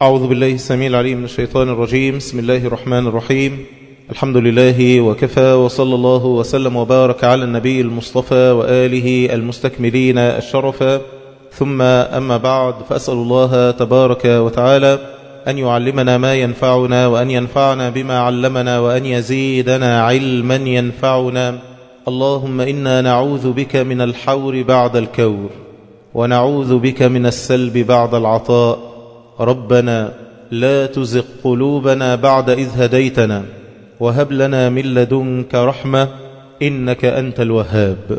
أعوذ بالله السميع العليم من الشيطان الرجيم بسم الله الرحمن الرحيم الحمد لله وكفى وصلى الله وسلم وبارك على النبي المصطفى وآله المستكملين الشرف ثم أما بعد فأسأل الله تبارك وتعالى أن يعلمنا ما ينفعنا وأن ينفعنا بما علمنا وأن يزيدنا علما ينفعنا اللهم إنا نعوذ بك من الحور بعد الكور ونعوذ بك من السلب بعد العطاء ربنا لا تزغ قلوبنا بعد إذ هديتنا وهب لنا من لدنك رحمة إنك أنت الوهاب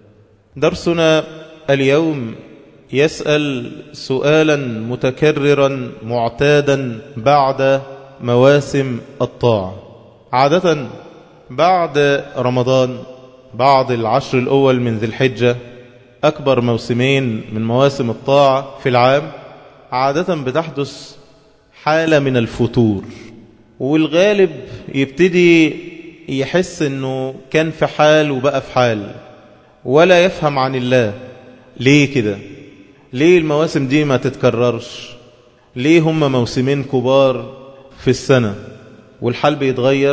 درسنا اليوم يسأل سؤالا متكررا معتادا بعد مواسم الطاعة عادة بعد رمضان بعد العشر الأول من ذي الحجة أكبر موسمين من مواسم الطاعة في العام عادة بتحدث حالة من الفتور والغالب يبتدي يحس انه كان في حال وبقى في حال ولا يفهم عن الله ليه كده ليه المواسم دي ما تتكررش ليه هم موسمين كبار في السنة والحال بيتغير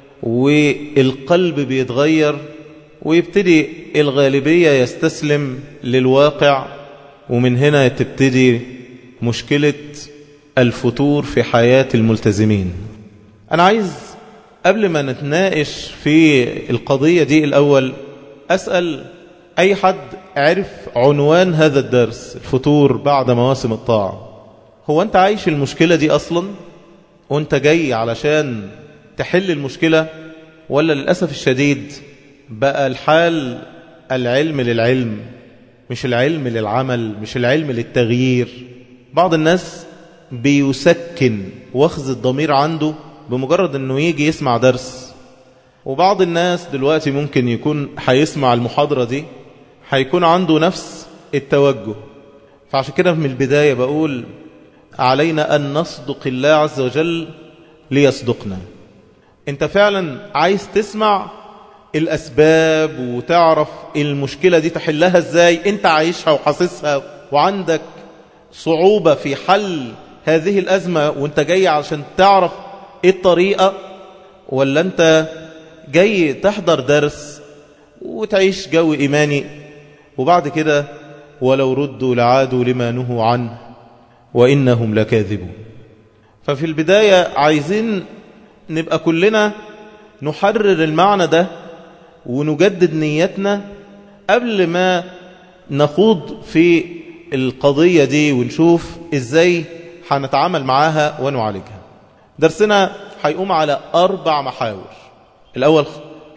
والقلب بيتغير ويبتدي الغالبية يستسلم للواقع ومن هنا تبتدي مشكلة الفتور في حياة الملتزمين أنا عايز قبل ما نتناقش في القضية دي الأول أسأل أي حد عرف عنوان هذا الدرس الفتور بعد مواسم الطاعة هو أنت عايش المشكلة دي أصلا وأنت جاي علشان تحل المشكلة ولا للأسف الشديد بقى الحال العلم للعلم مش العلم للعمل مش العلم للتغيير بعض الناس بيسكن واخذ الضمير عنده بمجرد انه يجي يسمع درس وبعض الناس دلوقتي ممكن يكون هيسمع المحاضرة دي هيكون عنده نفس التوجه فعشان كده من البداية بقول علينا أن نصدق الله عز وجل ليصدقنا انت فعلا عايز تسمع الأسباب وتعرف المشكلة دي تحلها ازاي انت عايشها وحاسسها وعندك صعوبة في حل هذه الأزمة وانت جاي عشان تعرف ايه الطريقة ولا انت جاي تحضر درس وتعيش جو إيماني وبعد كده ولو ردوا لعادوا لما نهوا عنه وإنهم لكاذبون ففي البداية عايزين نبقى كلنا نحرر المعنى ده ونجدد نيتنا قبل ما نخوض في القضية دي ونشوف ازاي هنتعامل معاها ونعالجها درسنا هيقوم على أربع محاور الأول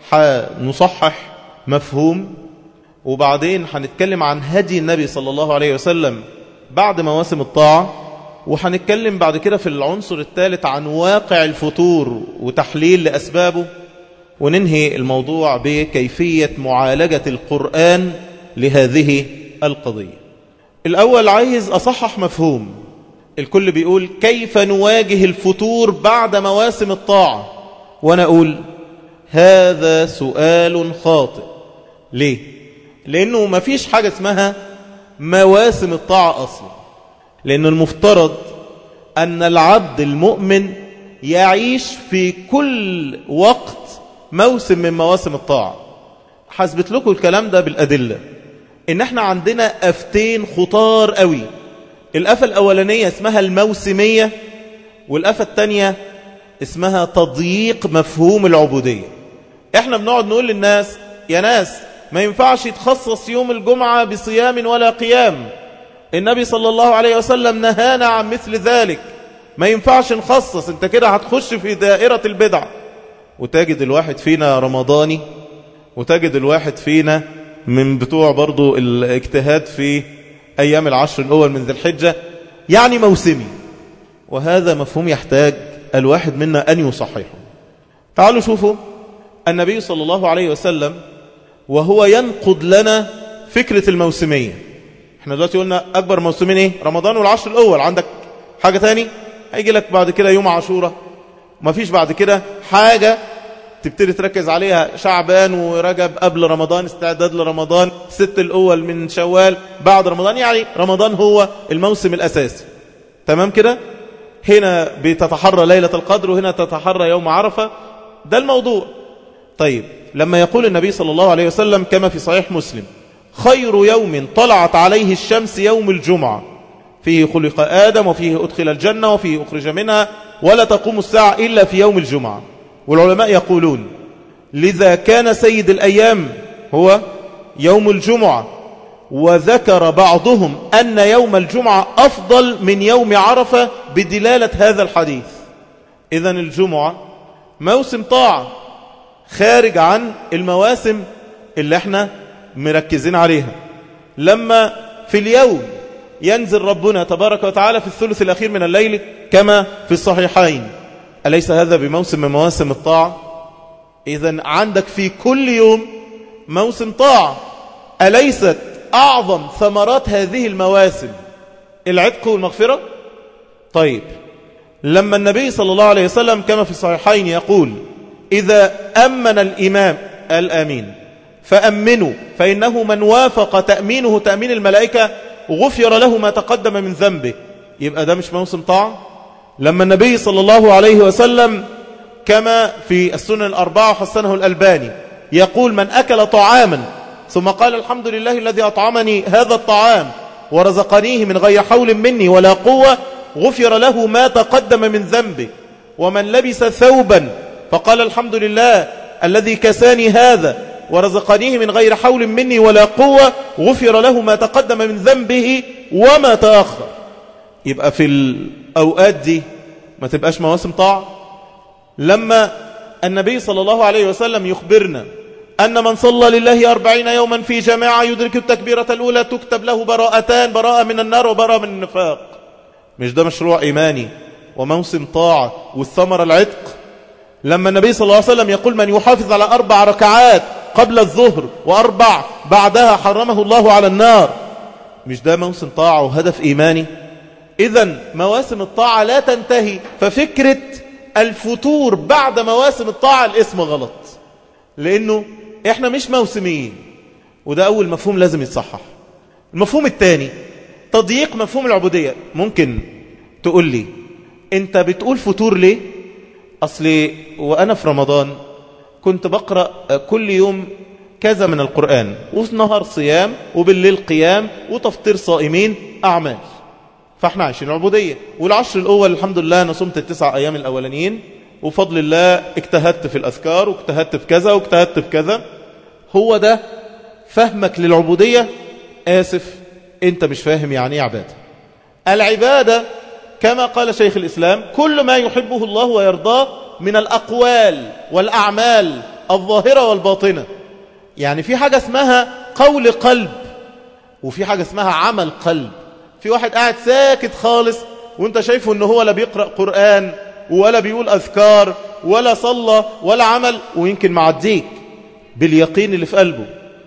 هنصحح مفهوم وبعدين هنتكلم عن هدي النبي صلى الله عليه وسلم بعد مواسم الطاعة وهنتكلم بعد كده في العنصر الثالث عن واقع الفطور وتحليل لأسبابه وننهي الموضوع بكيفية معالجة القرآن لهذه القضية الأول عايز أصحح مفهوم الكل بيقول كيف نواجه الفتور بعد مواسم الطاعة وأنا أقول هذا سؤال خاطئ ليه؟ لأنه ما فيش حاجة اسمها مواسم الطاعة أصلا لأن المفترض أن العبد المؤمن يعيش في كل وقت موسم من مواسم الطاعة حسبت لكم الكلام ده بالأدلة إن احنا عندنا أفتين خطار قوي الأفة الأولانية اسمها الموسمية والأفة الثانية اسمها تضييق مفهوم العبودية احنا بنقعد نقول للناس يا ناس ما ينفعش يتخصص يوم الجمعة بصيام ولا قيام النبي صلى الله عليه وسلم نهانا عن مثل ذلك ما ينفعش نخصص انت كده هتخش في دائرة البدع وتجد الواحد فينا رمضاني وتجد الواحد فينا من بتوع برضو الاجتهاد في أيام العشر الأول من ذي الحجة يعني موسمي وهذا مفهوم يحتاج الواحد منا أن يصححه تعالوا شوفوا النبي صلى الله عليه وسلم وهو ينقض لنا فكرة الموسمية احنا دلوقتي قلنا أكبر موسمين ايه رمضان والعشر الأول عندك حاجة تاني هيجي لك بعد كده يوم عاشوراء مفيش بعد كده حاجة تبتدي تركز عليها شعبان ورجب قبل رمضان استعداد لرمضان ست الأول من شوال بعد رمضان يعني رمضان هو الموسم الأساسي تمام كده هنا بتتحرى ليلة القدر وهنا تتحرى يوم عرفة ده الموضوع طيب لما يقول النبي صلى الله عليه وسلم كما في صحيح مسلم خير يوم طلعت عليه الشمس يوم الجمعة فيه خلق آدم وفيه أدخل الجنة وفيه أخرج منها ولا تقوم الساعة إلا في يوم الجمعة والعلماء يقولون لذا كان سيد الأيام هو يوم الجمعة وذكر بعضهم أن يوم الجمعة أفضل من يوم عرفة بدلالة هذا الحديث إذا الجمعة موسم طاعة خارج عن المواسم اللي احنا مركزين عليها لما في اليوم ينزل ربنا تبارك وتعالى في الثلث الأخير من الليل كما في الصحيحين أليس هذا بموسم من مواسم الطاعة إذا عندك في كل يوم موسم طاعة أليست أعظم ثمرات هذه المواسم العتق والمغفرة طيب لما النبي صلى الله عليه وسلم كما في الصحيحين يقول إذا أمن الإمام الأمين فأمنوا فإنه من وافق تأمينه تأمين الملائكة غفر له ما تقدم من ذنبه يبقى ده مش موسم طاعة لما النبي صلى الله عليه وسلم كما في السنن الأربعة حسنه الألباني يقول من أكل طعاما ثم قال الحمد لله الذي أطعمني هذا الطعام ورزقنيه من غير حول مني ولا قوة غفر له ما تقدم من ذنبه ومن لبس ثوبا فقال الحمد لله الذي كساني هذا ورزقنيه من غير حول مني ولا قوة غفر له ما تقدم من ذنبه وما تأخر يبقى في الأوقات دي ما تبقاش مواسم طاعة لما النبي صلى الله عليه وسلم يخبرنا أن من صلى لله أربعين يوما في جماعة يدرك التكبيرة الأولى تكتب له براءتان براءة من النار وبراءة من النفاق مش ده مشروع إيماني وموسم طاعة والثمر العتق لما النبي صلى الله عليه وسلم يقول من يحافظ على أربع ركعات قبل الظهر وأربع بعدها حرمه الله على النار مش ده موسم طاعة وهدف إيماني إذا مواسم الطاعة لا تنتهي ففكرة الفتور بعد مواسم الطاعة الاسم غلط لأنه إحنا مش موسميين وده أول مفهوم لازم يتصحح المفهوم الثاني تضييق مفهوم العبودية ممكن تقول لي أنت بتقول فتور ليه أصلي وأنا في رمضان كنت بقرأ كل يوم كذا من القرآن وفي نهار صيام وبالليل قيام وتفطير صائمين أعمال فاحنا عايشين عبودية والعشر الأول الحمد لله أنا صمت التسع أيام الأولانيين وفضل الله اجتهدت في الأذكار واجتهدت في كذا واجتهدت في كذا هو ده فهمك للعبودية آسف انت مش فاهم يعني ايه عبادة العبادة كما قال شيخ الإسلام كل ما يحبه الله ويرضاه من الأقوال والأعمال الظاهرة والباطنة يعني في حاجة اسمها قول قلب وفي حاجة اسمها عمل قلب في واحد قاعد ساكت خالص وانت شايفه ان هو لا بيقرأ قرآن ولا بيقول أذكار ولا صلى ولا عمل ويمكن معديك باليقين اللي في قلبه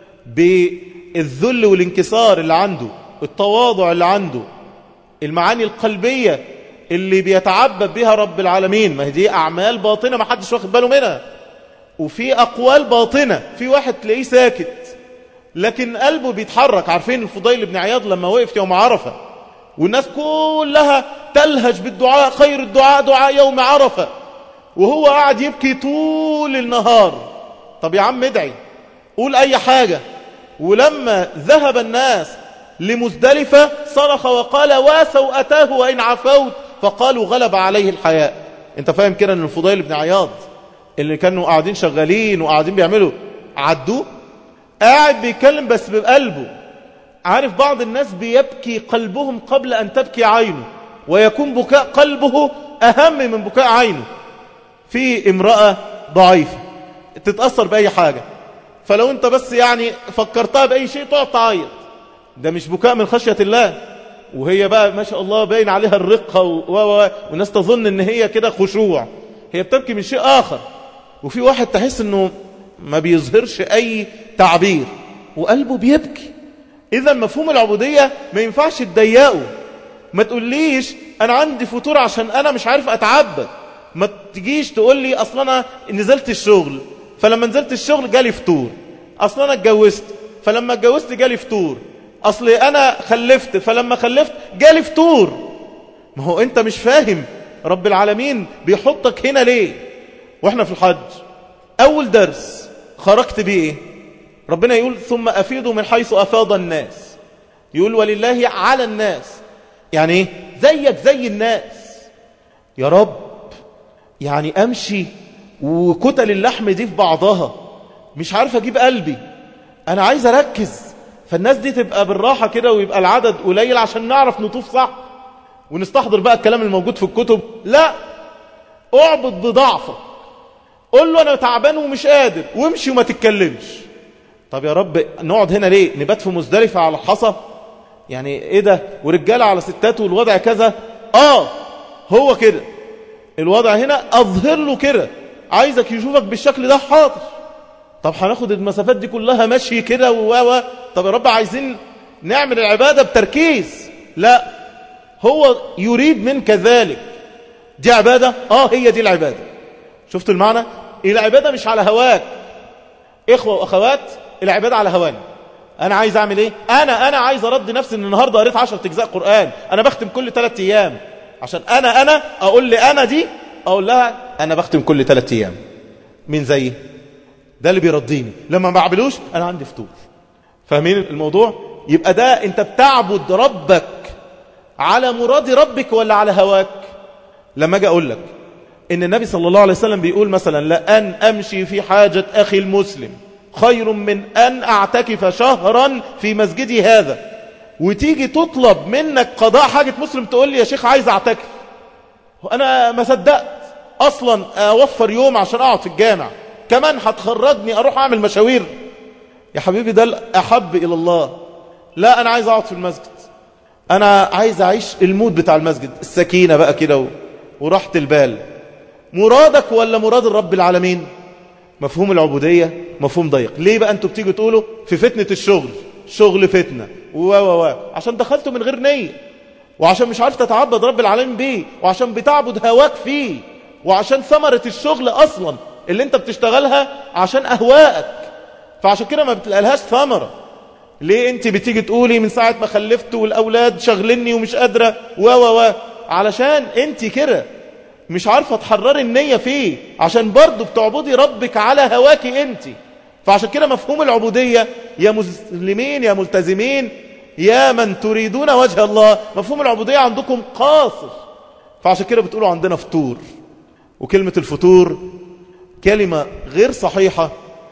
بالذل والانكسار اللي عنده التواضع اللي عنده المعاني القلبية اللي بيتعبد بها رب العالمين ما هي دي أعمال باطنة ما حدش واخد باله منها وفي أقوال باطنة في واحد تلاقيه ساكت لكن قلبه بيتحرك عارفين الفضيل بن عياض لما وقف يوم عرفة والناس كلها تلهج بالدعاء خير الدعاء دعاء يوم عرفة وهو قاعد يبكي طول النهار طب يا عم ادعي قول أي حاجة ولما ذهب الناس لمزدلفة صرخ وقال واسوا أتاه وإن عفوت فقالوا غلب عليه الحياء انت فاهم كده ان الفضيل بن عياض اللي كانوا قاعدين شغالين وقاعدين بيعملوا عدوه قاعد بيتكلم بس بقلبه عارف بعض الناس بيبكي قلبهم قبل أن تبكي عينه ويكون بكاء قلبه أهم من بكاء عينه في امرأة ضعيفة تتأثر بأي حاجة فلو انت بس يعني فكرتها بأي شيء تقعد تعيط ده مش بكاء من خشية الله وهي بقى ما شاء الله باين عليها الرقة و... و... والناس تظن ان هي كده خشوع هي بتبكي من شيء آخر وفي واحد تحس انه ما بيظهرش أي تعبير وقلبه بيبكي إذا مفهوم العبودية ما ينفعش تضيقه ما تقوليش أنا عندي فطور عشان أنا مش عارف أتعبد ما تجيش تقول لي أصلا أنا نزلت الشغل فلما نزلت الشغل جالي فطور أصلا أنا اتجوزت فلما اتجوزت جالي فطور أصل أنا خلفت فلما خلفت جالي فطور ما هو أنت مش فاهم رب العالمين بيحطك هنا ليه واحنا في الحج اول درس خرجت بيه ايه ربنا يقول ثم افيضوا من حيث افاض الناس يقول ولله على الناس يعني ايه زيك زي الناس يا رب يعني امشي وكتل اللحم دي في بعضها مش عارف اجيب قلبي انا عايز اركز فالناس دي تبقى بالراحة كده ويبقى العدد قليل عشان نعرف نطوف صح ونستحضر بقى الكلام الموجود في الكتب لا اعبد بضعفك قول له انا تعبان ومش قادر وامشي وما تتكلمش طب يا رب نقعد هنا ليه نبات في مزدلفة على الحصى يعني ايه ده ورجالة على ستات والوضع كذا اه هو كده الوضع هنا اظهر له كده عايزك يشوفك بالشكل ده حاضر طب هناخد المسافات دي كلها مشي كده و طب يا رب عايزين نعمل العبادة بتركيز لا هو يريد منك ذلك دي عبادة اه هي دي العبادة شفت المعنى العبادة مش على هواك اخوة واخوات العبادة على هواني انا عايز اعمل ايه انا انا عايز ارد نفسي ان النهاردة قريت عشر اجزاء قرآن انا بختم كل ثلاثة ايام عشان انا انا اقول لي انا دي اقول لها انا بختم كل ثلاثة ايام مين زيي ده اللي بيرضيني لما ما بعملوش انا عندي فطور فاهمين الموضوع يبقى ده انت بتعبد ربك على مراد ربك ولا على هواك لما اجي اقول لك ان النبي صلى الله عليه وسلم بيقول مثلا لأن امشي في حاجة اخي المسلم خير من ان اعتكف شهرا في مسجدي هذا وتيجي تطلب منك قضاء حاجة مسلم تقول لي يا شيخ عايز اعتكف انا ما صدقت اصلا اوفر يوم عشان اقعد في الجامع كمان هتخرجني اروح اعمل مشاوير يا حبيبي ده احب الى الله لا انا عايز اقعد في المسجد انا عايز اعيش المود بتاع المسجد السكينة بقى كده وراحة البال مرادك ولا مراد الرب العالمين مفهوم العبودية مفهوم ضيق ليه بقى انتوا بتيجوا تقولوا في فتنة الشغل شغل فتنة و و و عشان دخلتوا من غير نية وعشان مش عارف تتعبد رب العالمين بيه وعشان بتعبد هواك فيه وعشان ثمرة الشغل اصلا اللي انت بتشتغلها عشان اهواءك فعشان كده ما بتلقالهاش ثمرة ليه انت بتيجي تقولي من ساعة ما خلفت والاولاد شغلني ومش قادرة و و و علشان انت كده مش عارفة تحرري النية فيه عشان برضو بتعبدي ربك على هواك انت فعشان كده مفهوم العبودية يا مسلمين يا ملتزمين يا من تريدون وجه الله مفهوم العبودية عندكم قاصر فعشان كده بتقولوا عندنا فطور وكلمة الفطور كلمة غير صحيحة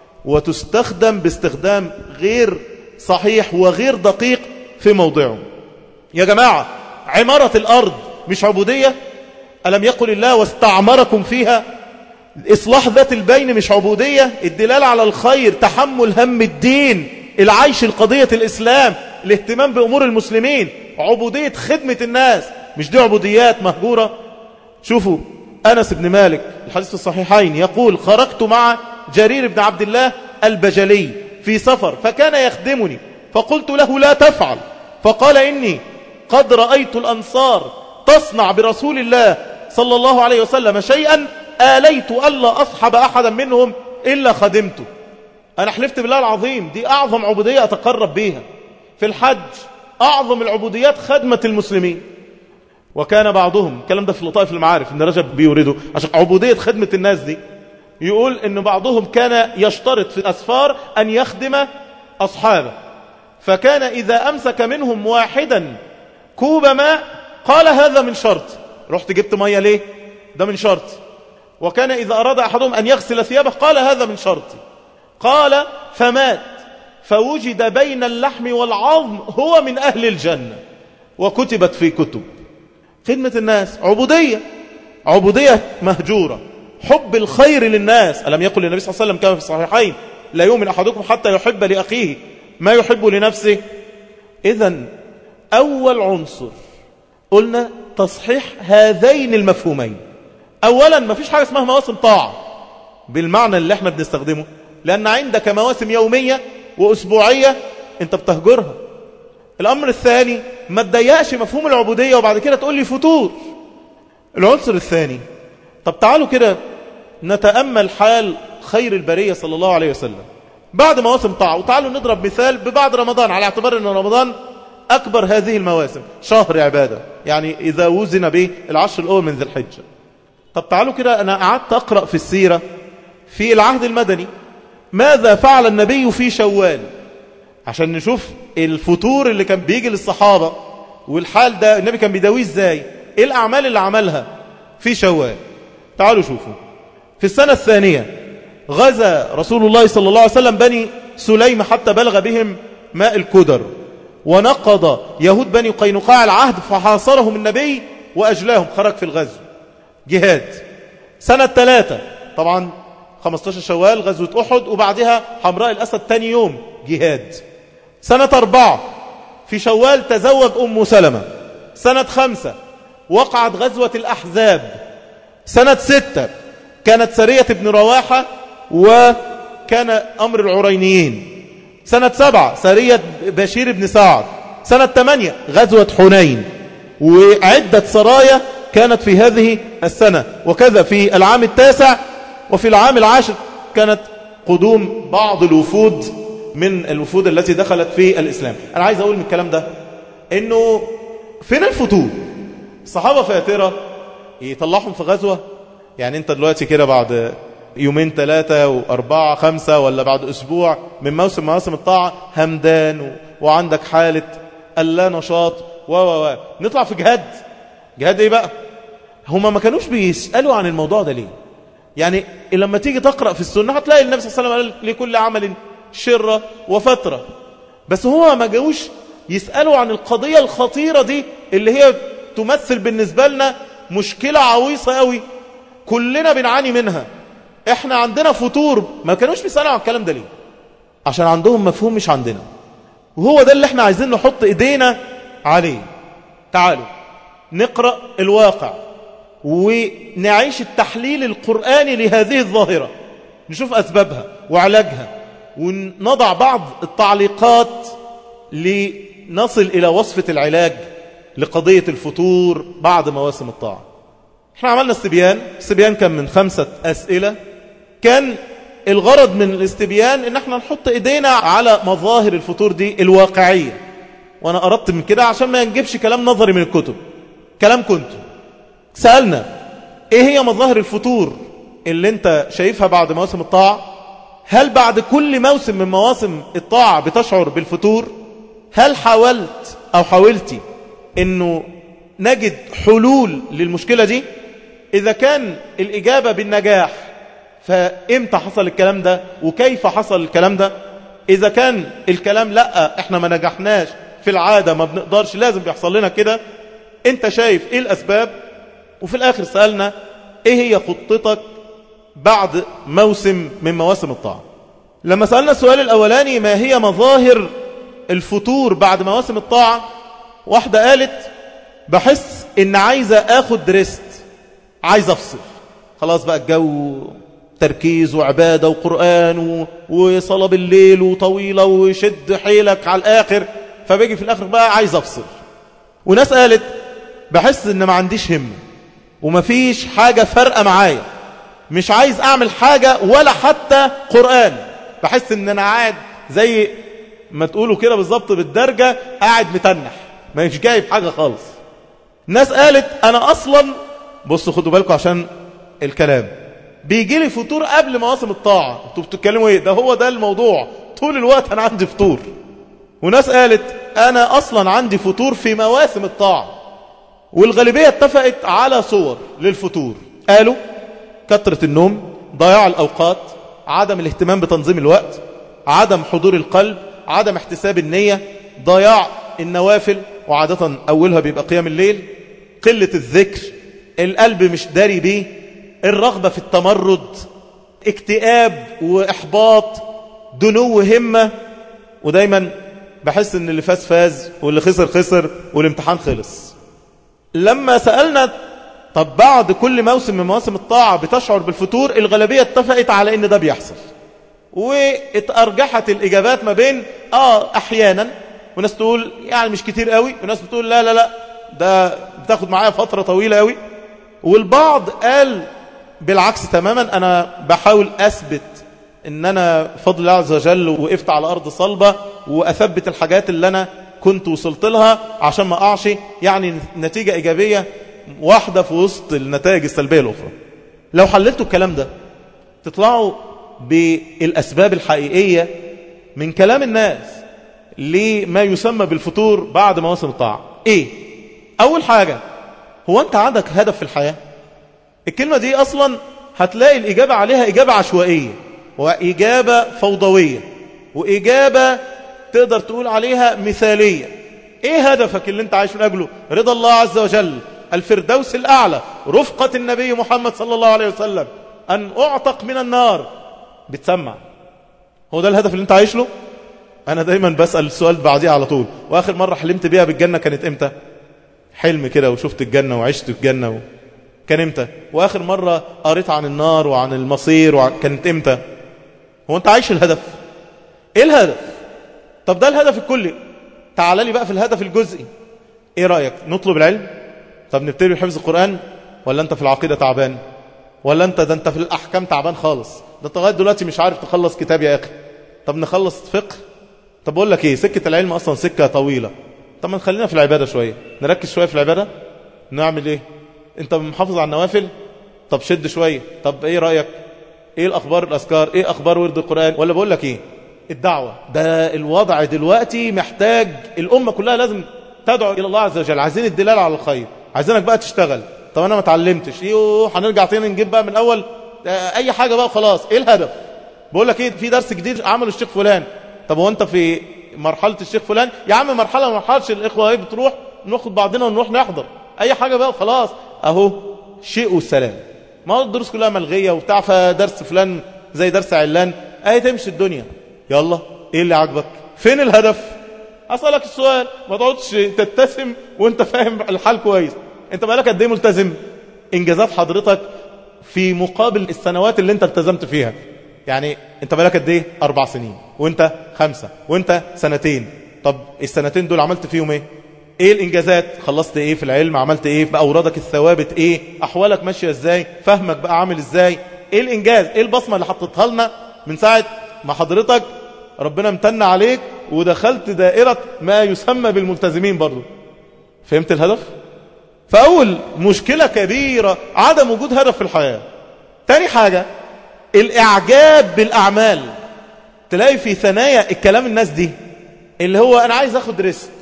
وتستخدم باستخدام غير صحيح وغير دقيق في موضعه يا جماعة عمارة الأرض مش عبودية ألم يقل الله واستعمركم فيها إصلاح ذات البين مش عبودية الدلالة على الخير تحمل هم الدين العيش القضية الإسلام الاهتمام بأمور المسلمين عبودية خدمة الناس مش دي عبوديات مهجورة شوفوا أنس بن مالك الحديث في الصحيحين يقول خرجت مع جرير بن عبد الله البجلي في سفر فكان يخدمني فقلت له لا تفعل فقال إني قد رأيت الأنصار تصنع برسول الله صلى الله عليه وسلم شيئا آليت ألا أصحب أحدا منهم إلا خدمته أنا حلفت بالله العظيم دي أعظم عبودية أتقرب بيها في الحج أعظم العبوديات خدمة المسلمين وكان بعضهم الكلام ده في لطائف المعارف ان رجب بيورده عشان عبودية خدمة الناس دي يقول ان بعضهم كان يشترط في الأسفار أن يخدم أصحابه فكان إذا أمسك منهم واحدا كوب ماء قال هذا من شرط رحت جبت مية ليه ده من شرط وكان إذا أراد أحدهم أن يغسل ثيابه قال هذا من شرطي قال فمات فوجد بين اللحم والعظم هو من أهل الجنة وكتبت في كتب خدمة الناس عبودية عبودية مهجورة حب الخير للناس ألم يقل النبي صلى الله عليه وسلم كما في الصحيحين لا يؤمن أحدكم حتى يحب لأخيه ما يحب لنفسه إذا أول عنصر قلنا تصحيح هذين المفهومين أولا ما فيش حاجة اسمها مواسم طاعة بالمعنى اللي احنا بنستخدمه لأن عندك مواسم يومية وأسبوعية انت بتهجرها الأمر الثاني ما تضيقش مفهوم العبودية وبعد كده تقول لي فتور العنصر الثاني طب تعالوا كده نتأمل حال خير البرية صلى الله عليه وسلم بعد مواسم طاعة وتعالوا نضرب مثال ببعد رمضان على اعتبار ان رمضان أكبر هذه المواسم شهر عبادة يعني إذا وزن به العشر الأول من ذي الحجة طب تعالوا كده أنا قعدت أقرأ في السيرة في العهد المدني ماذا فعل النبي في شوال عشان نشوف الفتور اللي كان بيجي للصحابة والحال ده النبي كان بيداويه ازاي ايه الأعمال اللي عملها في شوال تعالوا شوفوا في السنة الثانية غزا رسول الله صلى الله عليه وسلم بني سليم حتى بلغ بهم ماء الكدر ونقض يهود بني قينقاع العهد فحاصرهم النبي وأجلاهم خرج في الغزو جهاد سنة ثلاثة طبعا 15 شوال غزوة أحد وبعدها حمراء الأسد تاني يوم جهاد سنة أربعة في شوال تزوج أم سلمة سنة خمسة وقعت غزوة الأحزاب سنة ستة كانت سرية ابن رواحة وكان أمر العرينيين سنة سبعة سرية بشير بن سعد سنة ثمانية غزوة حنين وعدة سرايا كانت في هذه السنة وكذا في العام التاسع وفي العام العاشر كانت قدوم بعض الوفود من الوفود التي دخلت في الإسلام أنا عايز أقول من الكلام ده إنه فين الفتور الصحابة فاترة يطلعهم في غزوة يعني أنت دلوقتي كده بعد يومين ثلاثة وأربعة خمسة ولا بعد أسبوع من موسم مواسم الطاعة همدان وعندك حالة اللا نشاط و و و نطلع في جهاد جهاد ايه بقى هما ما كانوش بيسألوا عن الموضوع ده ليه يعني لما تيجي تقرأ في السنة هتلاقي النبي صلى الله عليه وسلم قال لكل عمل شرة وفترة بس هو ما جاوش يسألوا عن القضية الخطيرة دي اللي هي تمثل بالنسبة لنا مشكلة عويصة قوي كلنا بنعاني منها احنا عندنا فطور ما كانوش بيسألوا عن الكلام ده ليه عشان عندهم مفهوم مش عندنا وهو ده اللي احنا عايزين نحط ايدينا عليه تعالوا نقرأ الواقع ونعيش التحليل القرآني لهذه الظاهرة نشوف أسبابها وعلاجها ونضع بعض التعليقات لنصل إلى وصفة العلاج لقضية الفتور بعد مواسم الطاعة احنا عملنا استبيان استبيان كان من خمسة أسئلة كان الغرض من الاستبيان ان احنا نحط ايدينا على مظاهر الفتور دي الواقعية وانا اردت من كده عشان ما نجيبش كلام نظري من الكتب كلام كنت سألنا ايه هي مظاهر الفتور اللي انت شايفها بعد مواسم الطاعة هل بعد كل موسم من مواسم الطاعة بتشعر بالفتور هل حاولت او حاولتي انه نجد حلول للمشكلة دي اذا كان الاجابة بالنجاح فامتى حصل الكلام ده وكيف حصل الكلام ده اذا كان الكلام لا احنا ما نجحناش في العادة ما بنقدرش لازم بيحصل لنا كده انت شايف ايه الاسباب وفي الاخر سألنا ايه هي خطتك بعد موسم من مواسم الطاعة لما سألنا السؤال الاولاني ما هي مظاهر الفتور بعد مواسم الطاعة واحدة قالت بحس ان عايزة اخد ريست عايزة افصل خلاص بقى الجو تركيز وعبادة وقرآن وصلاة بالليل وطويلة وشد حيلك على الآخر فبيجي في الآخر بقى عايز أفصل وناس قالت بحس ان ما عنديش همة ومفيش حاجة فرقة معايا مش عايز اعمل حاجة ولا حتى قرآن بحس ان انا قاعد زي ما تقولوا كده بالظبط بالدرجة قاعد متنح ما مش جايب حاجة خالص ناس قالت انا اصلا بصوا خدوا بالكم عشان الكلام بيجي لي فطور قبل مواسم الطاعة انتوا بتتكلموا ايه ده هو ده الموضوع طول الوقت انا عندي فطور وناس قالت انا اصلا عندي فطور في مواسم الطاعة والغالبية اتفقت على صور للفطور قالوا كثرة النوم ضياع الأوقات عدم الاهتمام بتنظيم الوقت عدم حضور القلب عدم احتساب النية ضياع النوافل وعادة أولها بيبقى قيام الليل قلة الذكر القلب مش داري بيه الرغبة في التمرد اكتئاب وإحباط دنو همة ودايما بحس ان اللي فاز فاز واللي خسر خسر والامتحان خلص لما سألنا طب بعد كل موسم من مواسم الطاعة بتشعر بالفتور الغالبية اتفقت على ان ده بيحصل واتأرجحت الإجابات ما بين آه أحيانا وناس تقول يعني مش كتير قوي وناس بتقول لا لا لا ده بتاخد معايا فترة طويلة قوي والبعض قال بالعكس تماما أنا بحاول أثبت ان انا فضل الله عز وجل وقفت على ارض صلبة واثبت الحاجات اللي انا كنت وصلت لها عشان ما أقعش يعني نتيجة إيجابية واحدة في وسط النتائج السلبية الأخرى لو حللتوا الكلام ده تطلعوا بالأسباب الحقيقية من كلام الناس لما يسمى بالفتور بعد مواسم الطاعة ايه اول حاجة هو انت عندك هدف في الحياة الكلمة دي اصلا هتلاقي الاجابة عليها اجابة عشوائية واجابة فوضوية واجابة تقدر تقول عليها مثالية ايه هدفك اللي انت عايش من اجله رضا الله عز وجل الفردوس الاعلى رفقة النبي محمد صلى الله عليه وسلم ان اعتق من النار بتسمع هو ده الهدف اللي انت عايش له انا دايما بسأل السؤال بعديه على طول واخر مرة حلمت بيها بالجنة كانت امتى حلم كده وشفت الجنة وعشت الجنة و... كان امتى واخر مرة قريت عن النار وعن المصير وعن... كانت امتى هو انت عايش الهدف ايه الهدف طب ده الهدف الكلي تعال لي بقى في الهدف الجزئي ايه رأيك نطلب العلم طب نبتدي بحفظ القرآن ولا انت في العقيدة تعبان ولا انت ده انت في الاحكام تعبان خالص ده انت لغايه دلوقتي مش عارف تخلص كتاب يا اخي طب نخلص فقه طب بقول لك ايه سكة العلم اصلا سكة طويلة طب ما نخلينا في العبادة شوية نركز شوية في العبادة نعمل ايه انت محافظ على النوافل طب شد شوية طب ايه رأيك ايه الاخبار الاذكار ايه اخبار ورد القرآن ولا بقول لك ايه الدعوة ده الوضع دلوقتي محتاج الامة كلها لازم تدعو الى الله عز وجل عايزين الدلالة على الخير عايزينك بقى تشتغل طب انا ما اتعلمتش ايوه هنرجع تاني نجيب بقى من الاول اي حاجة بقى خلاص ايه الهدف بقول لك ايه في درس جديد عمله الشيخ فلان طب هو انت في مرحلة الشيخ فلان يا عم مرحلة ما مرحلش الاخوة ايه بتروح ناخد بعضنا ونروح نحضر اي حاجة بقى خلاص اهو شيء والسلام ما هو الدروس كلها ملغية وبتاع فدرس فلان زي درس علان اهي تمشي الدنيا يلا ايه اللي عاجبك فين الهدف اسالك السؤال ما تقعدش تتسم وانت فاهم الحال كويس انت بقالك قد ايه ملتزم انجازات حضرتك في مقابل السنوات اللي انت التزمت فيها يعني انت بقالك قد ايه اربع سنين وانت خمسة وانت سنتين طب السنتين دول عملت فيهم ايه ايه الانجازات خلصت ايه في العلم عملت ايه باورادك الثوابت ايه احوالك ماشية ازاي فهمك بقى عامل ازاي ايه الانجاز ايه البصمة اللي حطيتها لنا من ساعة ما حضرتك ربنا امتن عليك ودخلت دائرة ما يسمى بالملتزمين برضو فهمت الهدف فاول مشكلة كبيرة عدم وجود هدف في الحياة تاني حاجة الاعجاب بالاعمال تلاقي في ثنايا الكلام الناس دي اللي هو انا عايز اخد ريست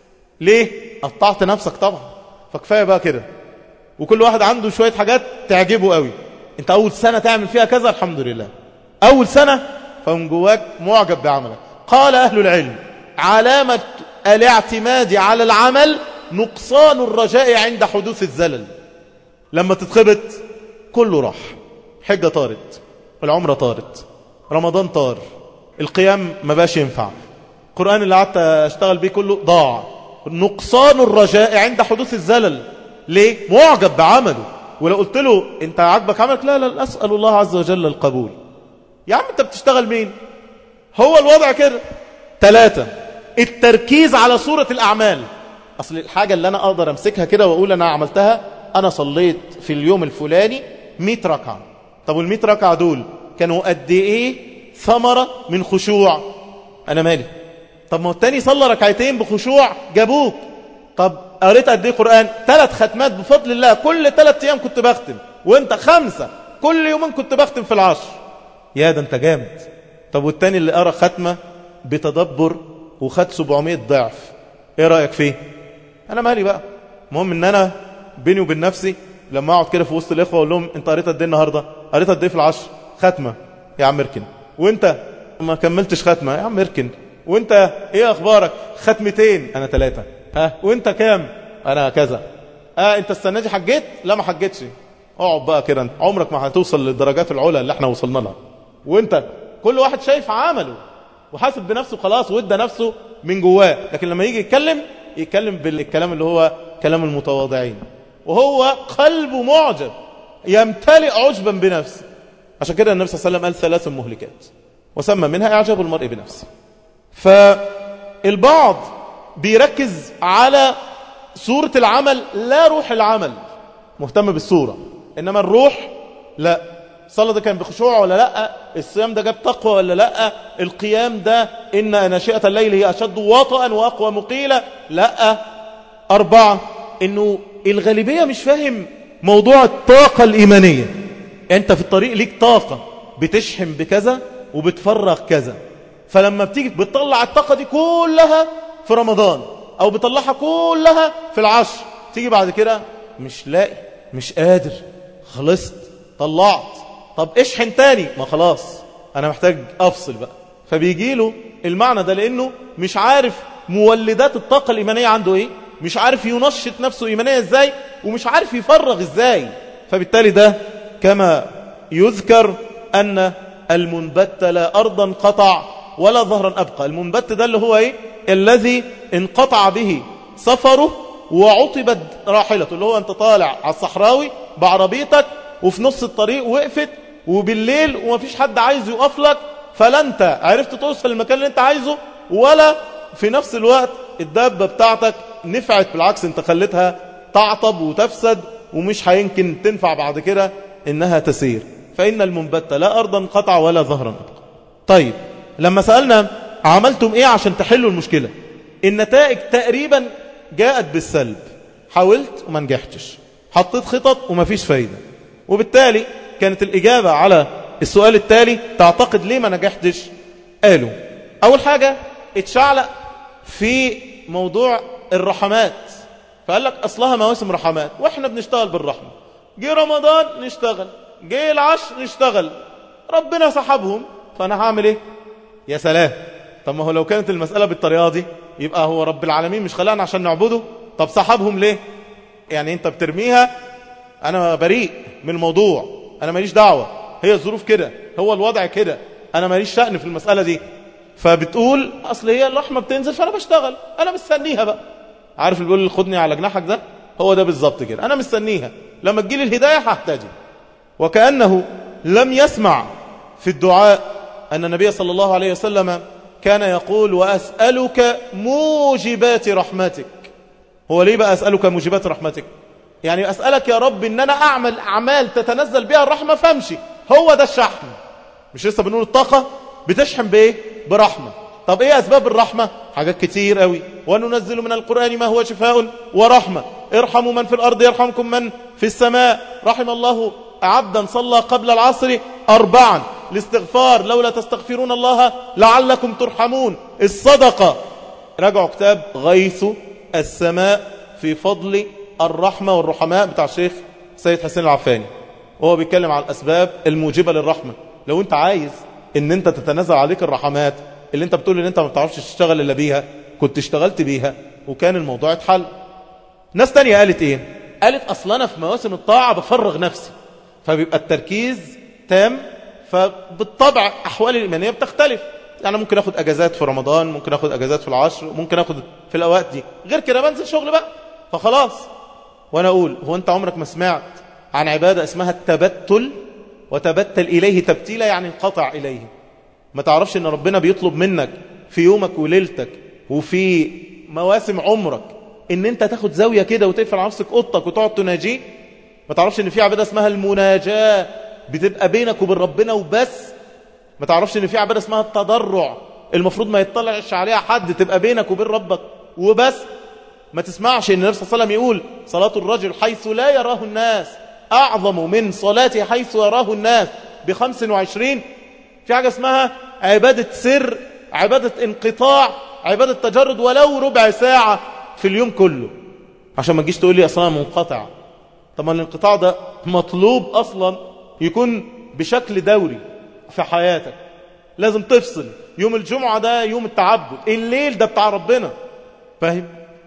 ليه قطعت نفسك طبعا فكفايه بقى كده وكل واحد عنده شويه حاجات تعجبه قوي انت اول سنه تعمل فيها كذا الحمد لله اول سنه فمن جواك معجب بعملك قال اهل العلم علامه الاعتماد على العمل نقصان الرجاء عند حدوث الزلل لما تتخبط كله راح حجه طارت العمره طارت رمضان طار القيام ما باش ينفع القرآن اللي قعدت اشتغل بيه كله ضاع نقصان الرجاء عند حدوث الزلل ليه؟ معجب بعمله ولو قلت له انت عاجبك عملك لا لا اسأل الله عز وجل القبول يا عم انت بتشتغل مين هو الوضع كده ثلاثة التركيز على صورة الأعمال أصل الحاجة اللي أنا أقدر أمسكها كده وأقول أنا عملتها أنا صليت في اليوم الفلاني 100 ركعة طب وال 100 ركعة دول كانوا قد إيه ثمرة من خشوع أنا مالي طب ما هو التاني صلى ركعتين بخشوع جابوك طب قريت قد ايه قرآن ثلاث ختمات بفضل الله كل ثلاث أيام كنت بختم وانت خمسة كل يومين كنت بختم في العشر يا ده انت جامد طب والتاني اللي قرأ ختمة بتدبر وخد 700 ضعف ايه رأيك فيه انا مالي بقى المهم ان انا بيني وبين نفسي لما اقعد كده في وسط الاخوه اقول لهم انت قريت قد ايه النهارده قريت قد ايه في العشر ختمه يا عم اركن وانت ما كملتش ختمه يا عم اركن وانت ايه اخبارك ختمتين انا ثلاثه ها وانت كام انا كذا اه انت السنه دي حجيت لا ما حجيتش اقعد بقى كده انت عمرك ما هتوصل للدرجات العلى اللي احنا وصلنا لها وانت كل واحد شايف عمله وحاسب بنفسه خلاص وادى نفسه من جواه لكن لما يجي يتكلم يتكلم بالكلام اللي هو كلام المتواضعين وهو قلبه معجب يمتلئ عجبا بنفسه عشان كده النبي صلى الله عليه وسلم قال ثلاث مهلكات وسمى منها اعجاب المرء بنفسه فالبعض بيركز على صورة العمل لا روح العمل مهتم بالصورة إنما الروح لا الصلاة ده كان بخشوع ولا لا الصيام ده جاب تقوى ولا لا القيام ده إن ناشئة الليل هي أشد وطئا وأقوى مقيلة لا أربعة إنه الغالبية مش فاهم موضوع الطاقة الإيمانية أنت في الطريق ليك طاقة بتشحن بكذا وبتفرغ كذا فلما بتيجي بتطلع الطاقة دي كلها في رمضان أو بتطلعها كلها في العشر تيجي بعد كده مش لاقي مش قادر خلصت طلعت طب اشحن تاني ما خلاص أنا محتاج أفصل بقى فبيجي له المعنى ده لأنه مش عارف مولدات الطاقة الإيمانية عنده إيه مش عارف ينشط نفسه إيمانية إزاي ومش عارف يفرغ إزاي فبالتالي ده كما يذكر أن المنبت لا أرضا قطع ولا ظهرا أبقى المنبت ده اللي هو إيه الذي انقطع به سفره وعطبت راحلته اللي هو أنت طالع على الصحراوي بعربيتك وفي نص الطريق وقفت وبالليل ومفيش حد عايز يقف لك فلا أنت عرفت توصل المكان اللي أنت عايزه ولا في نفس الوقت الدابة بتاعتك نفعت بالعكس انت خليتها تعطب وتفسد ومش هيمكن تنفع بعد كده انها تسير فإن المنبت لا أرضا قطع ولا ظهرا أبقى طيب لما سألنا عملتم ايه عشان تحلوا المشكلة النتائج تقريبا جاءت بالسلب حاولت وما نجحتش حطيت خطط وما فيش فايدة وبالتالي كانت الإجابة على السؤال التالي تعتقد ليه ما نجحتش قالوا أول حاجة اتشعلق في موضوع الرحمات فقال لك أصلها مواسم رحمات وإحنا بنشتغل بالرحمة جه رمضان نشتغل جه العشر نشتغل ربنا سحبهم فأنا هعمل إيه يا سلام طب ما هو لو كانت المسألة بالطريقة دي يبقى هو رب العالمين مش خلقنا عشان نعبده طب سحبهم ليه يعني انت بترميها انا بريء من الموضوع انا ماليش دعوة هي الظروف كده هو الوضع كده انا ماليش شأن في المسألة دي فبتقول اصل هي اللحمة بتنزل فانا بشتغل انا مستنيها بقى عارف اللي بيقول خدني على جناحك ده هو ده بالظبط كده انا مستنيها لما تجيلي الهداية هحتاجها وكأنه لم يسمع في الدعاء أن النبي صلى الله عليه وسلم كان يقول وأسألك موجبات رحمتك هو ليه بقى أسألك موجبات رحمتك يعني أسألك يا رب أن أنا أعمل أعمال تتنزل بها الرحمة فامشي هو ده الشحن مش لسه بنقول الطاقة بتشحن بإيه برحمة طب إيه أسباب الرحمة حاجات كتير قوي وننزل من القرآن ما هو شفاء ورحمة ارحموا من في الأرض يرحمكم من في السماء رحم الله عبدا صلى قبل العصر أربعا الاستغفار لولا تستغفرون الله لعلكم ترحمون الصدقة راجعوا كتاب غيث السماء في فضل الرحمة والرحماء بتاع الشيخ سيد حسين العفاني وهو بيتكلم عن الأسباب الموجبة للرحمة لو انت عايز ان انت تتنزل عليك الرحمات اللي انت بتقول ان انت ما بتعرفش تشتغل الا بيها كنت اشتغلت بيها وكان الموضوع اتحل ناس تانية قالت ايه قالت اصلا انا في مواسم الطاعة بفرغ نفسي فبيبقى التركيز تام فبالطبع احوالي الايمانيه بتختلف يعني ممكن اخد اجازات في رمضان ممكن اخد اجازات في العشر ممكن اخد في الاوقات دي غير كده بنزل شغل بقى فخلاص وانا اقول هو انت عمرك ما سمعت عن عباده اسمها التبتل وتبتل اليه تبتيلا يعني انقطع اليه ما تعرفش ان ربنا بيطلب منك في يومك وليلتك وفي مواسم عمرك ان انت تاخد زاويه كده وتقفل على نفسك اوضتك وتقعد تناجيه ما تعرفش ان في عباده اسمها المناجاه بتبقى بينك وبين ربنا وبس ما تعرفش ان في عباده اسمها التضرع المفروض ما يطلعش عليها حد تبقى بينك وبين ربك وبس ما تسمعش ان النبي صلى الله عليه وسلم يقول صلاة الرجل حيث لا يراه الناس أعظم من صلاته حيث يراه الناس بخمس وعشرين في حاجة اسمها عبادة سر عبادة انقطاع عبادة تجرد ولو ربع ساعة في اليوم كله عشان ما تجيش تقول لي أصلا منقطع طب ما الانقطاع ده مطلوب أصلا يكون بشكل دوري في حياتك لازم تفصل يوم الجمعة ده يوم التعبد الليل ده بتاع ربنا فاهم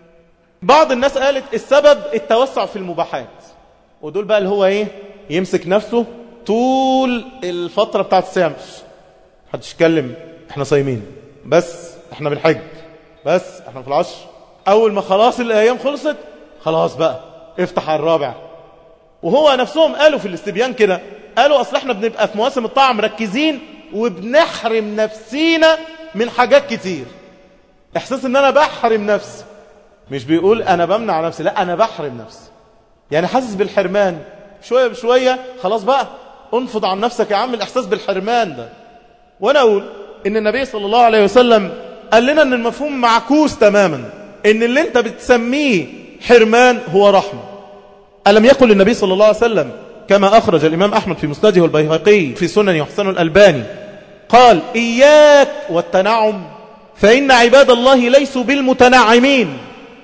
بعض الناس قالت السبب التوسع في المباحات ودول بقى اللي هو ايه يمسك نفسه طول الفترة بتاعت الصيام محدش يتكلم احنا صايمين بس احنا بنحج بس احنا في العشر اول ما خلاص الايام خلصت خلاص بقى افتح على الرابع وهو نفسهم قالوا في الاستبيان كده قالوا اصل احنا بنبقى في مواسم الطاعة مركزين وبنحرم نفسينا من حاجات كتير احساس ان انا بحرم نفسي مش بيقول انا بمنع نفسي لا انا بحرم نفسي يعني حاسس بالحرمان شوية بشوية خلاص بقى انفض عن نفسك يا عم الإحساس بالحرمان ده وأنا أقول إن النبي صلى الله عليه وسلم قال لنا أن المفهوم معكوس تماما إن اللي أنت بتسميه حرمان هو رحمة ألم يقل النبي صلى الله عليه وسلم كما أخرج الإمام أحمد في مسنده والبيهقي في سنن يحسن الألباني قال إياك والتنعم فإن عباد الله ليسوا بالمتنعمين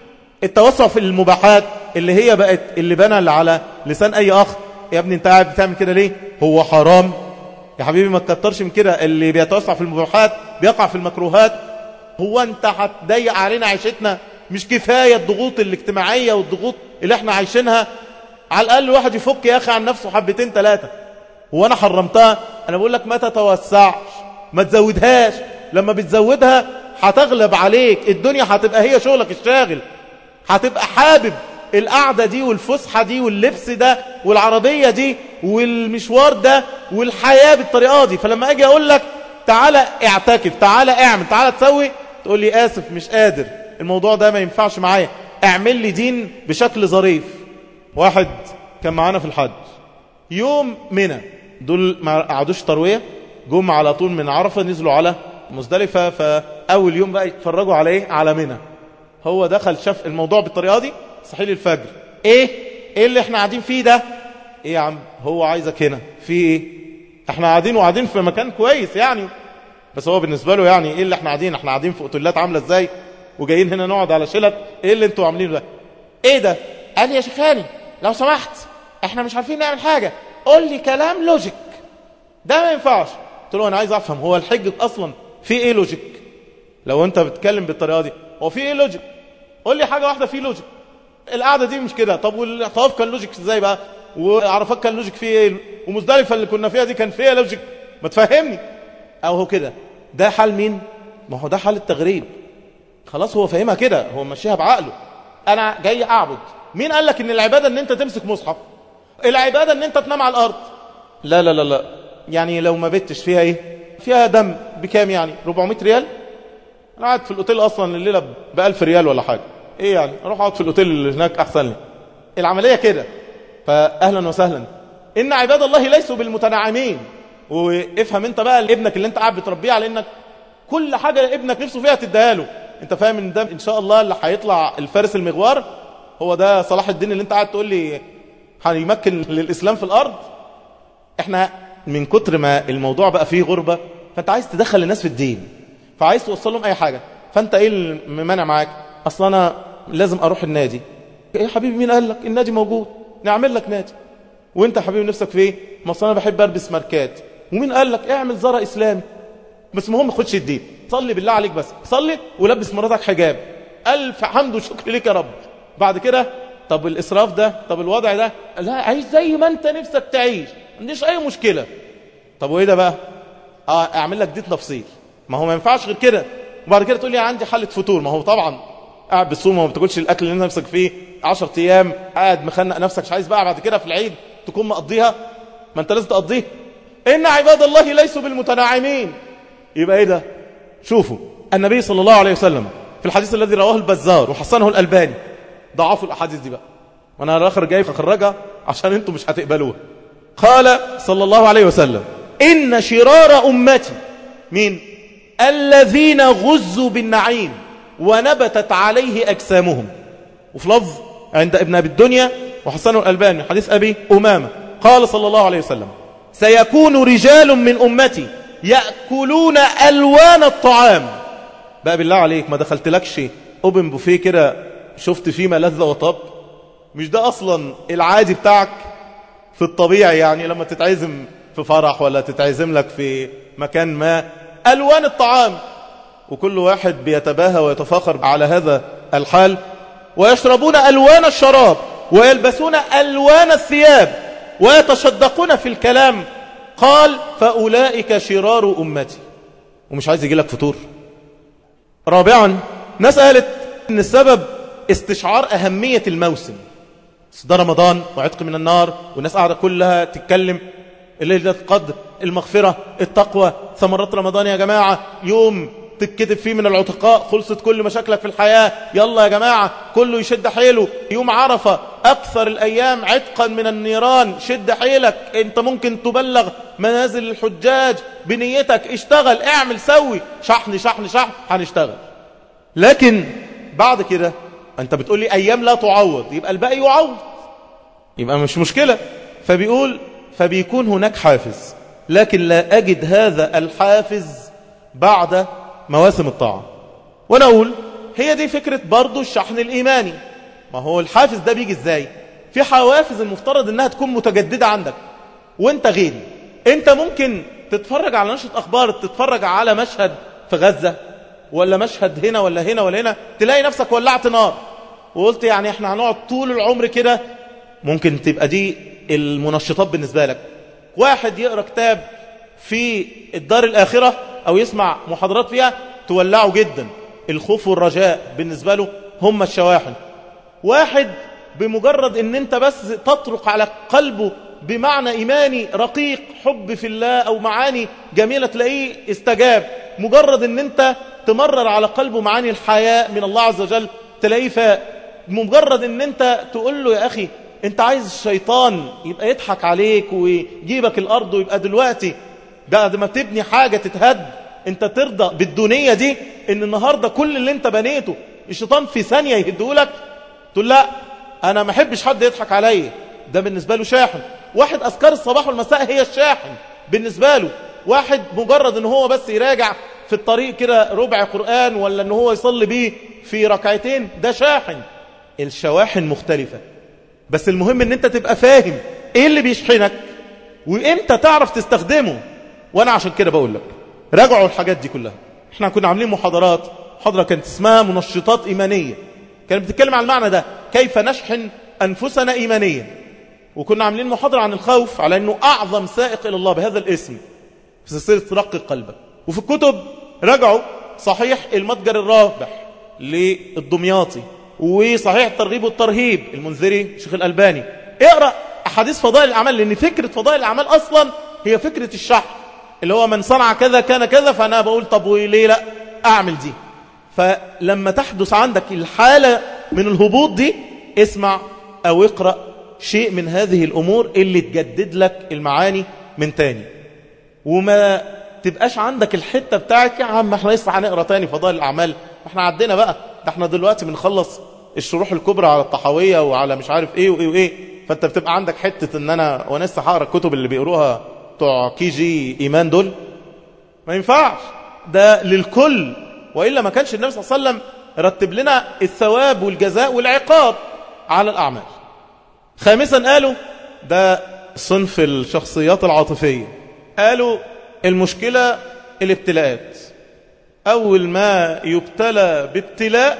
التوسع في المباحات اللي هي بقت اللي بنى على لسان أي أخ يا ابني انت قاعد بتعمل كده ليه هو حرام يا حبيبي ما تكترش من كده اللي بيتوسع في المباحات بيقع في المكروهات هو انت هتضيق علينا عيشتنا مش كفاية الضغوط الاجتماعية والضغوط اللي احنا عايشينها على الأقل الواحد يفك يا أخي عن نفسه حبتين ثلاثة هو أنا حرمتها أنا بقول لك ما تتوسعش ما تزودهاش لما بتزودها هتغلب عليك الدنيا هتبقى هي شغلك الشاغل هتبقى حابب القعدة دي والفسحة دي واللبس ده والعربية دي والمشوار ده والحياة بالطريقة دي فلما أجي أقول لك تعالى اعتكف تعالى اعمل تعالى تسوي تقول لي آسف مش قادر الموضوع ده ما ينفعش معايا اعمل لي دين بشكل ظريف واحد كان معانا في الحج يوم منى دول ما قعدوش تروية جم على طول من عرفة نزلوا على مزدلفة فأول يوم بقى يتفرجوا على ايه على منى هو دخل شاف الموضوع بالطريقة دي صحيح الفجر ايه ايه اللي احنا قاعدين فيه ده ايه يا عم هو عايزك هنا في ايه احنا قاعدين وقاعدين في مكان كويس يعني بس هو بالنسبة له يعني ايه اللي احنا قاعدين احنا قاعدين في اوتيلات عاملة ازاي وجايين هنا نقعد على شلت ايه اللي انتوا عاملينه ده ايه ده قال لي يا شيخاني لو سمحت احنا مش عارفين نعمل حاجة قول لي كلام لوجيك ده ما ينفعش قلت له انا عايز افهم هو الحج اصلا في ايه لوجيك لو انت بتتكلم بالطريقة دي هو في ايه لوجيك قول لي حاجة واحدة في لوجيك القعدة دي مش كده طب والطواف كان لوجيك ازاي بقى وعرفات كان لوجيك فيه ايه ومزدلفة اللي كنا فيها دي كان فيها لوجيك ما تفهمني او هو كده ده حال مين ما هو ده حال التغريب خلاص هو فاهمها كده هو ماشيها بعقله انا جاي اعبد مين قال لك ان العبادة ان انت تمسك مصحف العبادة ان انت تنام على الارض لا لا لا لا يعني لو ما بتش فيها ايه فيها دم بكام يعني 400 ريال انا قاعد في الاوتيل اصلا الليلة ب 1000 ريال ولا حاجة ايه يعني اروح اقعد في الاوتيل اللي هناك احسن لي العملية كده فاهلا وسهلا ان عباد الله ليسوا بالمتنعمين وافهم انت بقى ابنك اللي انت قاعد بتربيه على انك كل حاجة ابنك نفسه فيها تديها له انت فاهم ان ده ان شاء الله اللي هيطلع الفارس المغوار هو ده صلاح الدين اللي انت قاعد تقول لي هيمكن للاسلام في الارض احنا من كتر ما الموضوع بقى فيه غربة فانت عايز تدخل الناس في الدين فعايز توصل لهم اي حاجة فانت ايه المانع معاك اصلا انا لازم اروح النادي يا حبيبي مين قال لك النادي موجود نعمل لك نادي وانت يا حبيبي نفسك في ايه ما اصلا انا بحب البس ماركات ومين قال لك اعمل زرع اسلامي بس المهم ما خدش الدين صلي بالله عليك بس صلي ولبس مراتك حجاب الف حمد وشكر لك يا رب بعد كده طب الاسراف ده طب الوضع ده لا عيش زي ما انت نفسك تعيش ما عنديش اي مشكله طب وايه ده بقى اه اعمل لك دي تفصيل ما هو ما ينفعش غير كده وبعد كده تقول لي عندي حاله فطور ما هو طبعا قاعد بتصوم وما بتاكلش الاكل اللي نفسك فيه 10 ايام قاعد مخنق نفسك مش عايز بقى بعد كده في العيد تكون مقضيها ما انت لازم تقضيها ان عباد الله ليسوا بالمتناعمين يبقى ايه ده شوفوا النبي صلى الله عليه وسلم في الحديث الذي رواه البزار وحسنه الألباني ضعفوا الأحاديث دي بقى وانا الاخر جاي فخرجها عشان انتم مش هتقبلوها قال صلى الله عليه وسلم إن شرار أمتي مين الذين غزوا بالنعيم ونبتت عليه أجسامهم وفي لفظ عند ابن أبي الدنيا وحسنه الألباني حديث أبي أمامة قال صلى الله عليه وسلم سيكون رجال من أمتي يأكلون ألوان الطعام بقى بالله عليك ما دخلت لكش أوبن بوفيه كده شفت فيه ما لذة وطب مش ده أصلا العادي بتاعك في الطبيعي يعني لما تتعزم في فرح ولا تتعزم لك في مكان ما ألوان الطعام وكل واحد بيتباهى ويتفاخر على هذا الحال ويشربون ألوان الشراب ويلبسون ألوان الثياب ويتصدقون في الكلام قال فأولئك شرار أمتي ومش عايز يجي لك فطور رابعا ناس قالت ان السبب استشعار أهمية الموسم ده رمضان وعتق من النار والناس قاعدة كلها تتكلم الليلة القدر المغفرة التقوى ثمرات رمضان يا جماعة يوم تتكتب فيه من العتقاء خلصت كل مشاكلك في الحياة يلا يا جماعة كله يشد حيله يوم عرفة أكثر الأيام عتقا من النيران شد حيلك انت ممكن تبلغ منازل الحجاج بنيتك اشتغل اعمل سوي شحن شحن شحن هنشتغل لكن بعد كده انت بتقول لي ايام لا تعوض يبقى الباقي يعوض يبقى مش مشكلة فبيقول فبيكون هناك حافز لكن لا أجد هذا الحافز بعد مواسم الطاعة وانا اقول هي دي فكرة برضو الشحن الإيماني ما هو الحافز ده بيجي ازاي في حوافز المفترض انها تكون متجددة عندك وانت غيري انت ممكن تتفرج على نشرة اخبار تتفرج على مشهد في غزة ولا مشهد هنا ولا هنا ولا هنا تلاقي نفسك ولعت نار وقلت يعني احنا هنقعد طول العمر كده ممكن تبقى دي المنشطات بالنسبة لك واحد يقرأ كتاب في الدار الآخرة أو يسمع محاضرات فيها تولعه جدا الخوف والرجاء بالنسبة له هم الشواحن واحد بمجرد ان انت بس تطرق على قلبه بمعنى إيماني رقيق حب في الله أو معاني جميلة تلاقيه استجاب مجرد ان انت تمرر على قلبه معاني الحياء من الله عز وجل تلاقيه فاق مجرد ان انت تقول له يا أخي انت عايز الشيطان يبقى يضحك عليك ويجيبك الأرض ويبقى دلوقتي بعد ما تبني حاجة تتهد انت ترضى بالدنيا دي ان النهاردة كل اللي انت بنيته الشيطان في ثانية يهدهولك تقول لا انا ما احبش حد يضحك عليا ده بالنسبة له شاحن واحد اذكار الصباح والمساء هي الشاحن بالنسبة له واحد مجرد ان هو بس يراجع في الطريق كده ربع قرآن ولا ان هو يصلي بيه في ركعتين ده شاحن الشواحن مختلفة بس المهم ان انت تبقى فاهم ايه اللي بيشحنك وامتى تعرف تستخدمه وانا عشان كده بقول لك راجعوا الحاجات دي كلها احنا كنا عاملين محاضرات محاضرة كانت اسمها منشطات ايمانية كانت بتتكلم عن المعنى ده كيف نشحن انفسنا ايمانيا وكنا عاملين محاضرة عن الخوف على انه اعظم سائق الى الله بهذا الاسم في سلسلة رق قلبك وفي الكتب رجعوا صحيح المتجر الرابح للدمياطي وصحيح الترغيب والترهيب المنذري شيخ الألباني اقرأ أحاديث فضائل الأعمال لأن فكرة فضائل الأعمال أصلا هي فكرة الشحن اللي هو من صنع كذا كان كذا فأنا بقول طب وليه لا أعمل دي فلما تحدث عندك الحالة من الهبوط دي اسمع أو اقرأ شيء من هذه الأمور اللي تجدد لك المعاني من تاني وما تبقاش عندك الحتة بتاعك يا عم احنا لسه هنقرأ تاني فضائل الأعمال احنا عدينا بقى ده احنا دلوقتي بنخلص الشروح الكبرى على الطحاوية وعلى مش عارف ايه وايه وايه فانت بتبقى عندك حتة ان انا وانا لسه هقرا الكتب اللي بيقروها بتوع كي جي ايمان دول ما ينفعش ده للكل وإلا ما كانش النبي صلى الله عليه وسلم رتب لنا الثواب والجزاء والعقاب على الأعمال خامسا قالوا ده صنف الشخصيات العاطفية قالوا المشكلة الابتلاءات أول ما يبتلى بابتلاء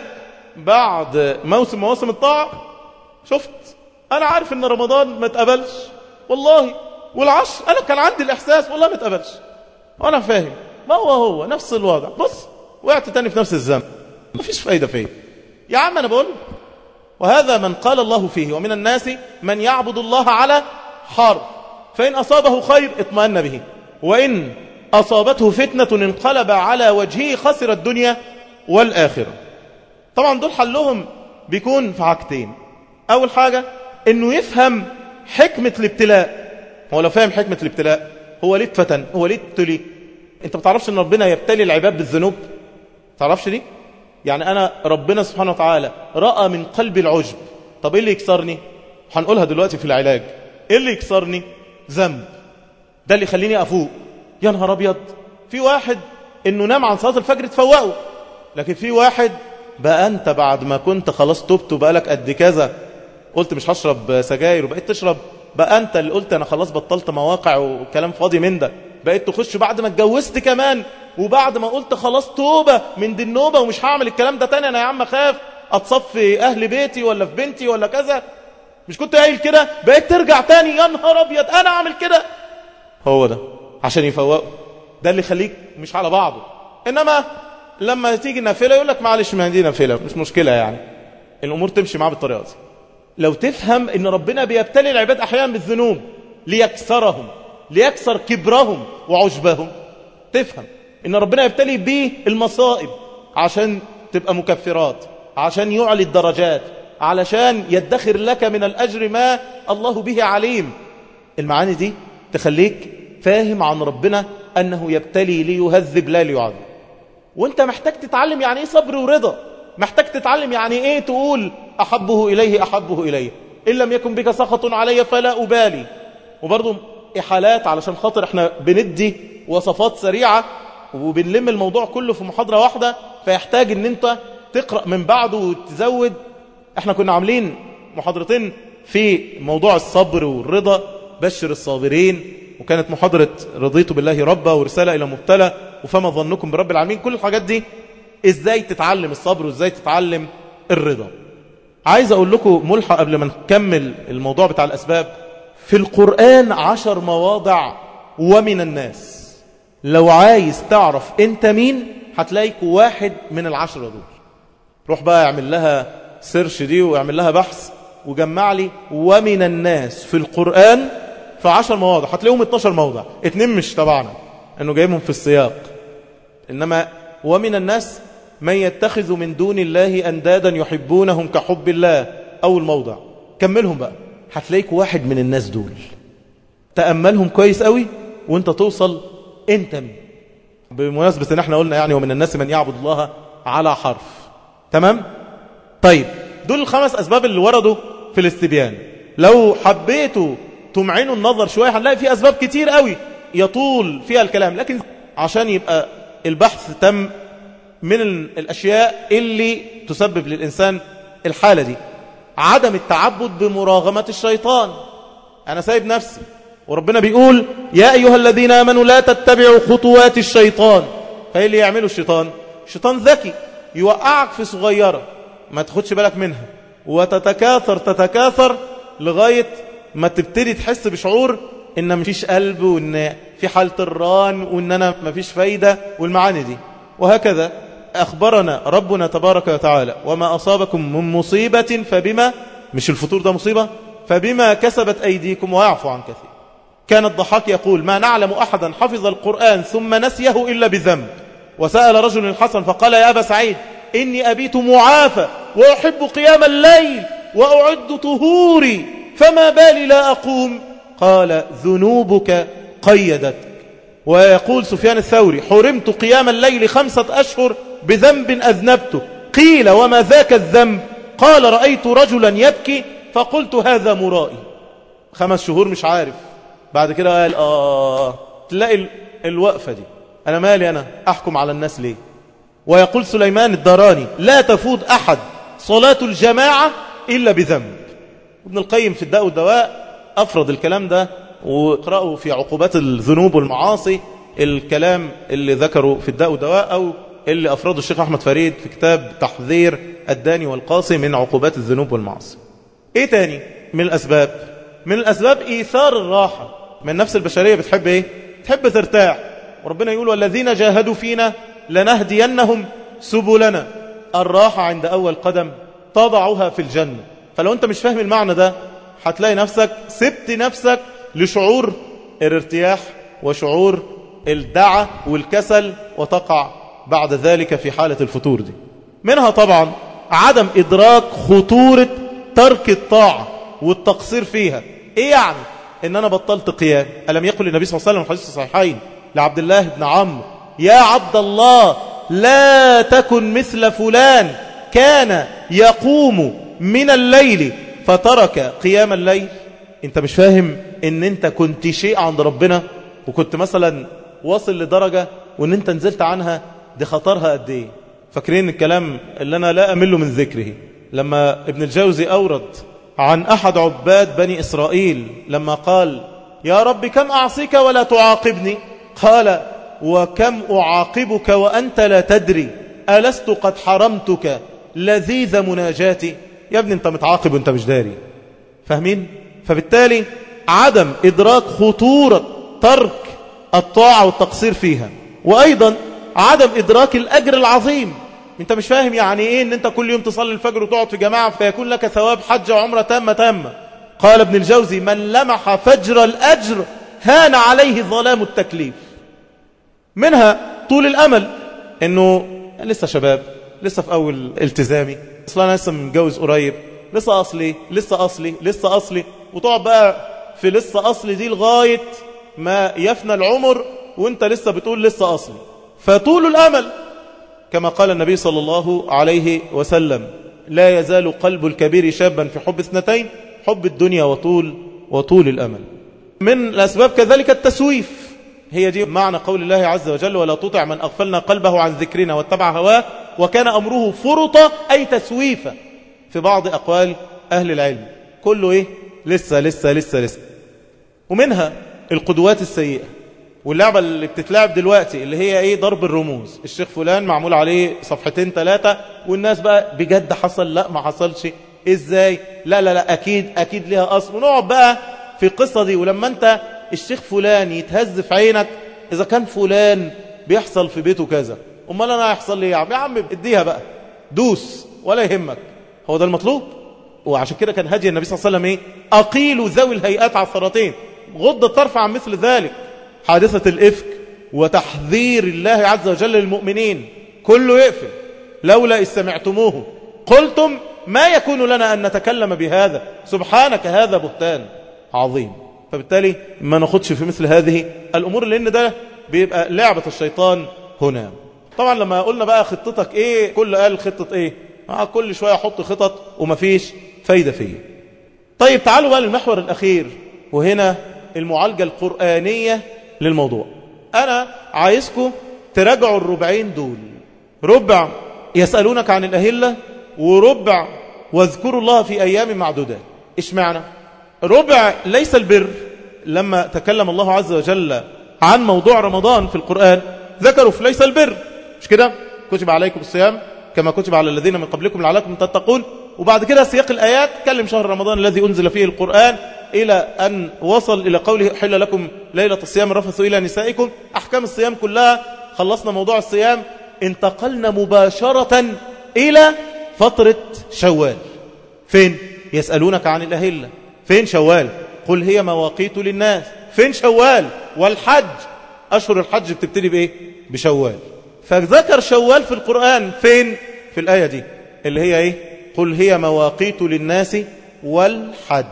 بعد موسم مواسم الطاعة شفت أنا عارف أن رمضان ما تقبلش والله والعشر أنا كان عندي الإحساس والله ما تقبلش وأنا فاهم ما هو هو نفس الوضع بص وقعت تاني في نفس الذنب ما فيش فايدة فيه يا عم أنا بقول وهذا من قال الله فيه ومن الناس من يعبد الله على حرف فإن أصابه خير اطمأن به وإن أصابته فتنة انقلب على وجهه خسر الدنيا والآخرة طبعا دول حلهم بيكون في حاجتين أول حاجة أنه يفهم حكمة الابتلاء هو لو فاهم حكمة الابتلاء هو ليه اتفتن هو ليه ابتلي انت بتعرفش ان ربنا يبتلي العباد بالذنوب تعرفش دي يعني انا ربنا سبحانه وتعالى رأى من قلبي العجب طب ايه اللي يكسرني هنقولها دلوقتي في العلاج ايه اللي يكسرني ذنب ده اللي يخليني افوق يا نهار ابيض في واحد انه نام عن صلاه الفجر تفوقه لكن في واحد بقى انت بعد ما كنت خلاص تبت وبقالك قد كذا قلت مش هشرب سجاير وبقيت تشرب بقى انت اللي قلت انا خلاص بطلت مواقع وكلام فاضي من ده بقيت تخش بعد ما اتجوزت كمان وبعد ما قلت خلاص توبة من دي النوبة ومش هعمل الكلام ده تاني انا يا عم خاف اتصفي اهل بيتي ولا في بنتي ولا كذا مش كنت قايل كده بقيت ترجع تاني يا نهار ابيض انا اعمل كده هو ده عشان يفوقوا ده اللي يخليك مش على بعضه انما لما تيجي نافله يقول لك معلش ما دي نافله مش مشكله يعني الامور تمشي معاه بالطريقه دي لو تفهم ان ربنا بيبتلي العباد احيانا بالذنوب ليكسرهم ليكسر كبرهم وعجبهم تفهم ان ربنا يبتلي بيه المصائب عشان تبقى مكفرات عشان يعلي الدرجات علشان يدخر لك من الأجر ما الله به عليم المعاني دي تخليك فاهم عن ربنا أنه يبتلي ليهذب لا ليعذب وانت محتاج تتعلم يعني ايه صبر ورضا محتاج تتعلم يعني ايه تقول أحبه إليه أحبه إليه إن لم يكن بك سخط علي فلا أبالي وبرضو إحالات علشان خاطر احنا بندي وصفات سريعة وبنلم الموضوع كله في محاضرة واحدة فيحتاج ان انت تقرأ من بعده وتزود احنا كنا عاملين محاضرتين في موضوع الصبر والرضا بشر الصابرين وكانت محاضرة رضيت بالله ربا ورسالة إلى مبتلى وفما ظنكم برب العالمين كل الحاجات دي ازاي تتعلم الصبر وازاي تتعلم الرضا عايز اقول لكم ملحق قبل ما نكمل الموضوع بتاع الاسباب في القرآن عشر مواضع ومن الناس لو عايز تعرف انت مين هتلاقيك واحد من العشرة دول روح بقى اعمل لها سيرش دي واعمل لها بحث وجمع لي ومن الناس في القرآن في عشر مواضع هتلاقيهم 12 موضع اتنين مش تبعنا انه جايبهم في السياق انما ومن الناس من يتخذ من دون الله اندادا يحبونهم كحب الله اول موضع كملهم بقى هتلاقيك واحد من الناس دول تأملهم كويس قوي وانت توصل انت مين بمناسبة ان احنا قلنا يعني ومن الناس من يعبد الله على حرف تمام طيب دول الخمس اسباب اللي وردوا في الاستبيان لو حبيتوا تمعنوا النظر شوية هنلاقي في اسباب كتير قوي يطول فيها الكلام لكن عشان يبقى البحث تم من الاشياء اللي تسبب للانسان الحالة دي عدم التعبد بمراغمة الشيطان انا سايب نفسي وربنا بيقول يا أيها الذين آمنوا لا تتبعوا خطوات الشيطان فإيه اللي يعمله الشيطان الشيطان ذكي يوقعك في صغيرة ما تاخدش بالك منها وتتكاثر تتكاثر لغاية ما تبتدي تحس بشعور ان مفيش قلب وان في حالة الران وان انا مفيش فايدة والمعاني دي وهكذا أخبرنا ربنا تبارك وتعالى وما أصابكم من مصيبة فبما مش الفطور ده مصيبة فبما كسبت أيديكم ويعفو عن كثير كان الضحاك يقول ما نعلم أحدا حفظ القرآن ثم نسيه إلا بذنب وسأل رجل الحسن فقال يا أبا سعيد إني أبيت معافى وأحب قيام الليل وأعد طهوري فما بالي لا أقوم قال ذنوبك قيدتك ويقول سفيان الثوري حرمت قيام الليل خمسة أشهر بذنب أذنبته قيل وما ذاك الذنب قال رأيت رجلا يبكي فقلت هذا مرائي خمس شهور مش عارف بعد كده قال آه تلاقي الوقفة دي أنا مالي أنا أحكم على الناس ليه ويقول سليمان الدراني لا تفوت أحد صلاة الجماعة إلا بذنب ابن القيم في الداء والدواء أفرض الكلام ده واقرأوا في عقوبات الذنوب والمعاصي الكلام اللي ذكره في الداء والدواء أو اللي أفرده الشيخ أحمد فريد في كتاب تحذير الداني والقاصي من عقوبات الذنوب والمعاصي إيه تاني من الأسباب من الأسباب إيثار الراحة من النفس البشرية بتحب إيه تحب ترتاح وربنا يقول والذين جاهدوا فينا لنهدينهم سبلنا الراحة عند أول قدم تضعها في الجنة فلو أنت مش فاهم المعنى ده هتلاقي نفسك سبت نفسك لشعور الارتياح وشعور الدعة والكسل وتقع بعد ذلك في حالة الفتور دي منها طبعا عدم إدراك خطورة ترك الطاعة والتقصير فيها إيه يعني إن أنا بطلت قيام ألم يقل النبي صلى الله عليه وسلم حديث الصحيحين لعبد الله بن عمرو يا عبد الله لا تكن مثل فلان كان يقوم من الليل فترك قيام الليل انت مش فاهم ان انت كنت شيء عند ربنا وكنت مثلا واصل لدرجة وان انت نزلت عنها دي خطرها قد ايه فاكرين الكلام اللي انا لا امل من ذكره لما ابن الجوزي اورد عن احد عباد بني اسرائيل لما قال يا رب كم اعصيك ولا تعاقبني قال وكم اعاقبك وانت لا تدري ألست قد حرمتك لذيذ مناجاتي يا ابني انت متعاقب وانت مش داري فاهمين فبالتالي عدم إدراك خطورة ترك الطاعة والتقصير فيها وأيضا عدم إدراك الأجر العظيم انت مش فاهم يعني ايه ان انت كل يوم تصلي الفجر وتقعد في جماعة فيكون لك ثواب حج وعمرة تامة تامة قال ابن الجوزي من لمح فجر الأجر هان عليه ظلام التكليف منها طول الأمل انه لسه شباب لسه في اول التزامي اصلا انا لسه متجوز قريب لسه اصلي لسه اصلي لسه اصلي وتقعد بقى في لسه اصلي دي لغاية ما يفنى العمر وانت لسه بتقول لسه اصلي فطول الامل كما قال النبي صلى الله عليه وسلم لا يزال قلب الكبير شابا في حب اثنتين حب الدنيا وطول وطول الامل من الاسباب كذلك التسويف هي دي معنى قول الله عز وجل ولا تطع من أغفلنا قلبه عن ذكرنا واتبع هواه وكان أمره فرطة أي تسويفا في بعض أقوال أهل العلم كله إيه لسه لسه لسه لسه ومنها القدوات السيئة واللعبة اللي بتتلعب دلوقتي اللي هي ايه ضرب الرموز الشيخ فلان معمول عليه صفحتين ثلاثة والناس بقى بجد حصل لا ما حصلش ازاي لا لا لا اكيد اكيد ليها اصل ونقعد بقى في القصة دي ولما انت الشيخ فلان يتهز في عينك اذا كان فلان بيحصل في بيته كذا امال انا هيحصل لي يا عم يا عم اديها بقى دوس ولا يهمك هو ده المطلوب وعشان كده كان هدي النبي صلى الله عليه وسلم ايه اقيلوا ذوي الهيئات عثرتين غض الطرف عن مثل ذلك حادثة الإفك وتحذير الله عز وجل للمؤمنين كله يقفل لولا إذ سمعتموه قلتم ما يكون لنا أن نتكلم بهذا سبحانك هذا بهتان عظيم فبالتالي ما ناخدش في مثل هذه الأمور لأن ده بيبقى لعبة الشيطان هنا طبعا لما قلنا بقى خطتك ايه كل قال خطة ايه آه كل شوية احط خطط ومفيش فايدة فيه طيب تعالوا بقى للمحور الأخير وهنا المعالجة القرآنية للموضوع أنا عايزكم تراجعوا الربعين دول ربع يسألونك عن الأهلة وربع واذكروا الله في أيام معدودات إيش معنى ربع ليس البر لما تكلم الله عز وجل عن موضوع رمضان في القرآن ذكروا في ليس البر مش كده كتب عليكم الصيام كما كتب على الذين من قبلكم لعلكم تتقون وبعد كده سياق الآيات كلم شهر رمضان الذي أنزل فيه القرآن إلى أن وصل إلى قوله حل لكم ليلة الصيام الرفث إلى نسائكم أحكام الصيام كلها خلصنا موضوع الصيام انتقلنا مباشرة إلى فترة شوال فين؟ يسألونك عن الأهلة فين شوال؟ قل هي مواقيت للناس فين شوال؟ والحج أشهر الحج بتبتدي بإيه؟ بشوال فذكر شوال في القرآن فين؟ في الآية دي اللي هي إيه؟ قل هي مواقيت للناس والحج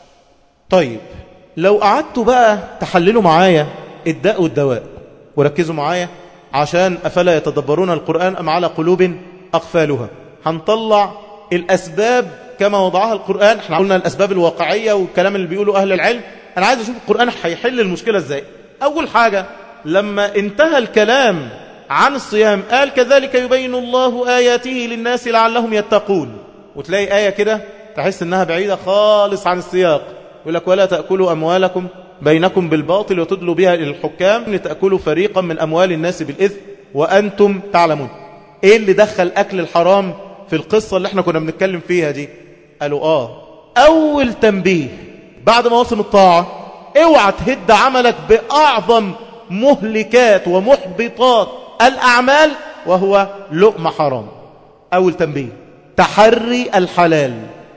طيب لو قعدتوا بقى تحللوا معايا الداء والدواء وركزوا معايا عشان أفلا يتدبرون القرآن أم على قلوب أقفالها هنطلع الأسباب كما وضعها القرآن احنا قلنا الأسباب الواقعية والكلام اللي بيقوله أهل العلم أنا عايز أشوف القرآن هيحل المشكلة إزاي أول حاجة لما انتهى الكلام عن الصيام قال كذلك يبين الله آياته للناس لعلهم يتقون وتلاقي آية كده تحس انها بعيدة خالص عن السياق يقول لك ولا تأكلوا أموالكم بينكم بالباطل وتدلوا بها إلى الحكام لتأكلوا فريقا من أموال الناس بالإثم وأنتم تعلمون إيه اللي دخل أكل الحرام في القصة اللي احنا كنا بنتكلم فيها دي قالوا آه أول تنبيه بعد مواسم الطاعة اوعى تهد عملك بأعظم مهلكات ومحبطات الأعمال وهو لقمة حرام أول تنبيه تحري الحلال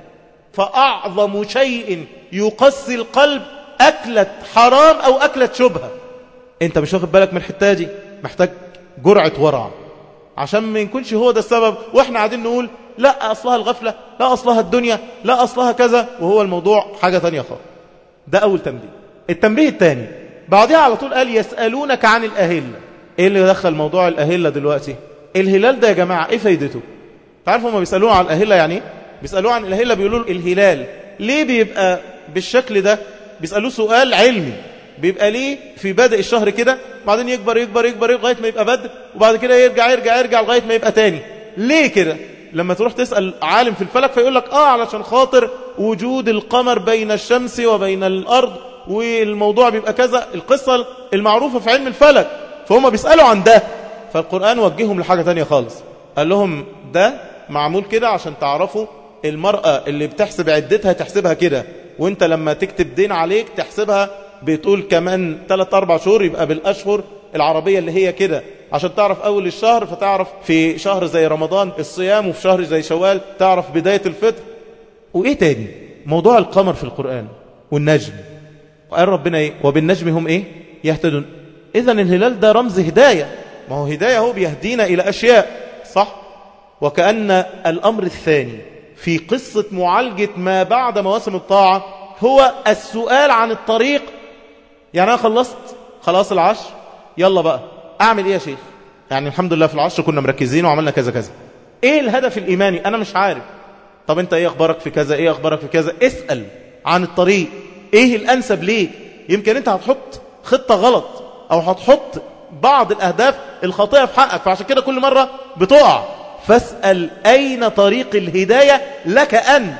فأعظم شيء يقسي القلب أكلة حرام أو أكلة شبهة أنت مش واخد بالك من الحتة دي محتاج جرعة ورع عشان ما يكونش هو ده السبب وإحنا قاعدين نقول لا أصلها الغفلة لا أصلها الدنيا لا أصلها كذا وهو الموضوع حاجة تانية خالص ده أول تنبيه التنبيه الثاني بعدها على طول قال يسألونك عن الأهلة إيه اللي دخل موضوع الأهلة دلوقتي الهلال ده يا جماعة إيه فايدته تعرفوا ما بيسألوه عن الأهلة يعني إيه بيسألوه عن الأهلة بيقولوا الهلال ليه بيبقى بالشكل ده بيسألوه سؤال علمي بيبقى ليه في بدء الشهر كده بعدين يكبر يكبر يكبر لغاية ما يبقى بدء وبعد كده يرجع يرجع يرجع لغاية ما يبقى تاني ليه كده لما تروح تسأل عالم في الفلك فيقول لك آه علشان خاطر وجود القمر بين الشمس وبين الأرض والموضوع بيبقى كذا القصة المعروفة في علم الفلك فهم بيسألوا عن ده فالقرآن وجههم لحاجة تانية خالص قال لهم ده معمول كده عشان تعرفوا المرأة اللي بتحسب عدتها تحسبها كده وانت لما تكتب دين عليك تحسبها بتقول كمان 3 4 شهور يبقى بالاشهر العربية اللي هي كده عشان تعرف اول الشهر فتعرف في شهر زي رمضان الصيام وفي شهر زي شوال تعرف بداية الفطر وايه تاني موضوع القمر في القرآن والنجم قال ربنا ايه وبالنجم هم ايه يهتدون اذا الهلال ده رمز هداية ما هو هداية هو بيهدينا إلى أشياء صح وكأن الأمر الثاني في قصة معالجة ما بعد مواسم الطاعة هو السؤال عن الطريق يعني أنا خلصت خلاص العشر يلا بقى أعمل إيه يا شيخ يعني الحمد لله في العشر كنا مركزين وعملنا كذا كذا إيه الهدف الإيماني أنا مش عارف طب أنت إيه أخبارك في كذا إيه أخبارك في كذا اسأل عن الطريق إيه الأنسب ليك يمكن أنت هتحط خطة غلط أو هتحط بعض الأهداف الخاطئة في حقك فعشان كده كل مرة بتقع فاسأل أين طريق الهداية لك أنت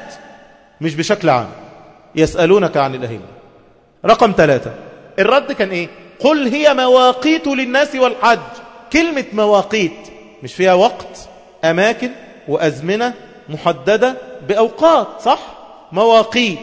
مش بشكل عام يسألونك عن الأهلة رقم ثلاثة الرد كان إيه قل هي مواقيت للناس والحج كلمة مواقيت مش فيها وقت أماكن وأزمنة محددة بأوقات صح مواقيت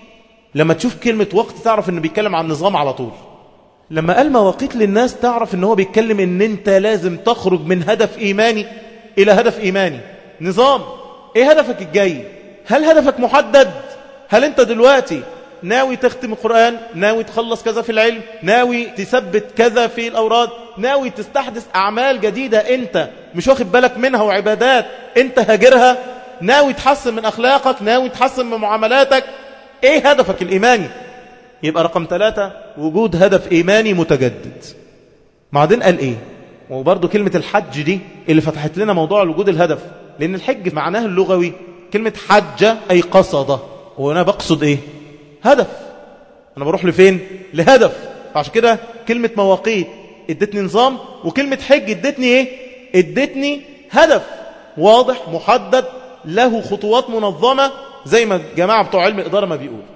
لما تشوف كلمة وقت تعرف أنه بيتكلم عن نظام على طول لما قال مواقيت للناس تعرف أنه هو بيتكلم أن أنت لازم تخرج من هدف إيماني إلى هدف إيماني نظام إيه هدفك الجاي هل هدفك محدد هل أنت دلوقتي ناوي تختم القرآن ناوي تخلص كذا في العلم ناوي تثبت كذا في الأوراد ناوي تستحدث أعمال جديدة أنت مش واخد بالك منها وعبادات أنت هاجرها ناوي تحسن من أخلاقك ناوي تحسن من معاملاتك إيه هدفك الإيماني يبقى رقم ثلاثة وجود هدف إيماني متجدد بعدين قال إيه وبرضه كلمة الحج دي اللي فتحت لنا موضوع وجود الهدف لأن الحج معناه اللغوي كلمة حجة أي قصد وأنا بقصد إيه هدف أنا بروح لفين لهدف فعشان كده كلمة مواقيت ادتني نظام وكلمة حج ادتني ايه ادتني هدف واضح محدد له خطوات منظمة زي ما جماعة بتوع علم الإدارة ما بيقول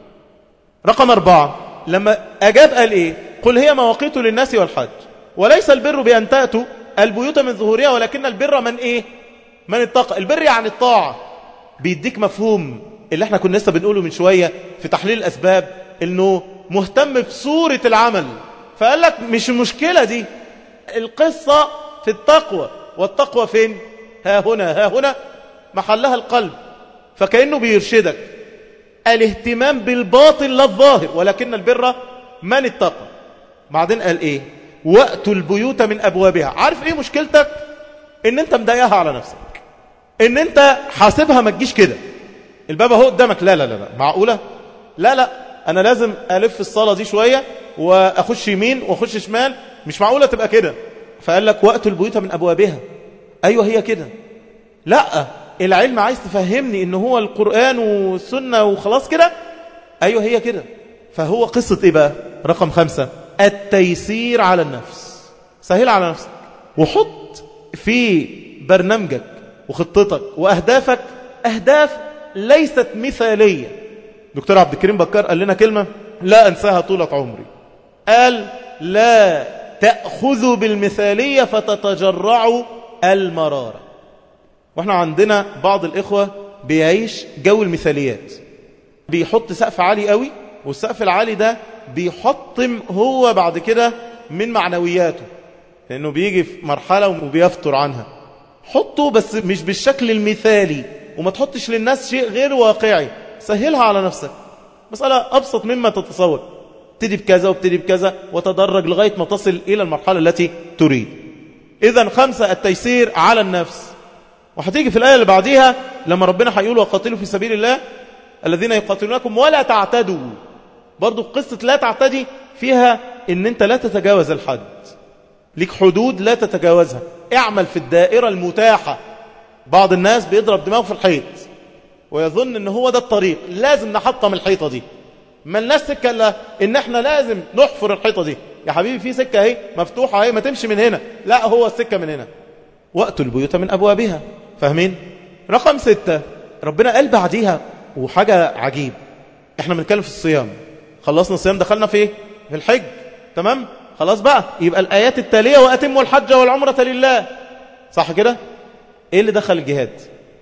رقم أربعة لما أجاب قال إيه قل هي مواقيت للناس والحج وليس البر بأن تأتوا البيوت من ظهورها ولكن البر من إيه من اتقى البر يعني الطاعة بيديك مفهوم اللي احنا كنا لسه بنقوله من شوية في تحليل الأسباب انه مهتم بصورة العمل فقال لك مش المشكلة دي القصة في التقوى والتقوى فين ها هنا ها هنا محلها القلب فكأنه بيرشدك الاهتمام بالباطن لا الظاهر ولكن البر من اتقى بعدين قال ايه وقت البيوت من ابوابها عارف ايه مشكلتك ان انت مضايقها على نفسك ان انت حاسبها ما تجيش كده الباب اهو قدامك لا لا لا لا معقوله لا لا انا لازم الف الصاله دي شويه واخش يمين واخش شمال مش معقوله تبقى كده فقال لك وقت البيوت من ابوابها ايوه هي كده لا العلم عايز تفهمني ان هو القران والسنه وخلاص كده ايوه هي كده فهو قصه ايه بقى رقم خمسة التيسير على النفس سهل على نفسك وحط في برنامجك وخطتك واهدافك اهداف ليست مثاليه دكتور عبد الكريم بكار قال لنا كلمة لا أنساها طولة عمري قال لا تأخذوا بالمثالية فتتجرعوا المرارة واحنا عندنا بعض الإخوة بيعيش جو المثاليات بيحط سقف عالي قوي والسقف العالي ده بيحطم هو بعد كده من معنوياته لأنه بيجي في مرحلة وبيفتر عنها حطه بس مش بالشكل المثالي وما تحطش للناس شيء غير واقعي سهلها على نفسك مسألة أبسط مما تتصور ابتدي بكذا وابتدي بكذا وتدرج لغاية ما تصل إلى المرحلة التي تريد إذا خمسة التيسير على النفس وهتيجي في الآية اللي بعديها لما ربنا هيقول وقاتلوا في سبيل الله الذين يقاتلونكم ولا تعتدوا برضو قصة لا تعتدي فيها ان انت لا تتجاوز الحد ليك حدود لا تتجاوزها اعمل في الدائرة المتاحة بعض الناس بيضرب دماغه في الحيط ويظن ان هو ده الطريق لازم نحطم الحيطة دي ما لناش سكة الا ان احنا لازم نحفر الحيطة دي يا حبيبي في سكة اهي مفتوحة اهي ما تمشي من هنا لا هو السكة من هنا وقت البيوت من ابوابها فاهمين رقم ستة ربنا قال بعديها وحاجة عجيب احنا بنتكلم في الصيام خلصنا الصيام دخلنا في ايه في الحج تمام خلاص بقى يبقى الآيات التالية وأتموا الحج والعمرة لله صح كده ايه اللي دخل الجهاد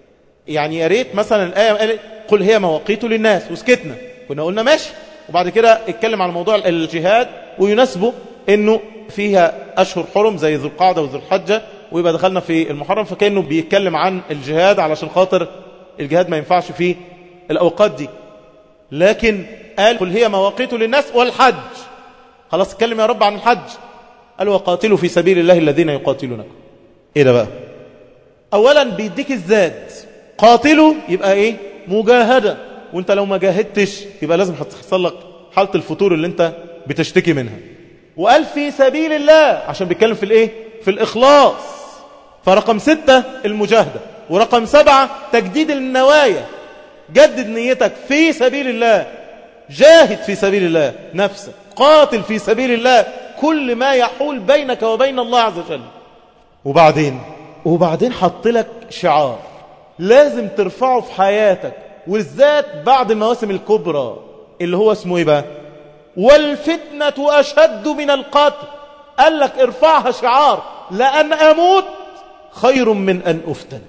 يعني يا ريت مثلا الآية قالت قل هي مواقيت للناس وسكتنا كنا قلنا ماشي وبعد كده اتكلم عن موضوع الجهاد ويناسبه انه فيها اشهر حرم زي ذو القعده وذو الحجه ويبقى دخلنا في المحرم فكانه بيتكلم عن الجهاد علشان خاطر الجهاد ما ينفعش فيه الاوقات دي لكن قال قل هي مواقيت للناس والحج خلاص اتكلم يا رب عن الحج قال وقاتلوا في سبيل الله الذين يقاتلونكم ايه ده بقى اولا بيديك الزاد قاتلوا يبقى ايه مجاهدة وانت لو ما جاهدتش يبقى لازم هتحصل لك حالة الفتور اللي انت بتشتكي منها وقال في سبيل الله عشان بيتكلم في الايه في الاخلاص فرقم ستة المجاهدة ورقم سبعة تجديد النوايا جدد نيتك في سبيل الله جاهد في سبيل الله نفسك قاتل في سبيل الله كل ما يحول بينك وبين الله عز وجل وبعدين وبعدين حط لك شعار لازم ترفعه في حياتك والذات بعد المواسم الكبرى اللي هو اسمه ايه بقى والفتنة أشد من القتل قال لك ارفعها شعار لأن أموت خير من أن أفتن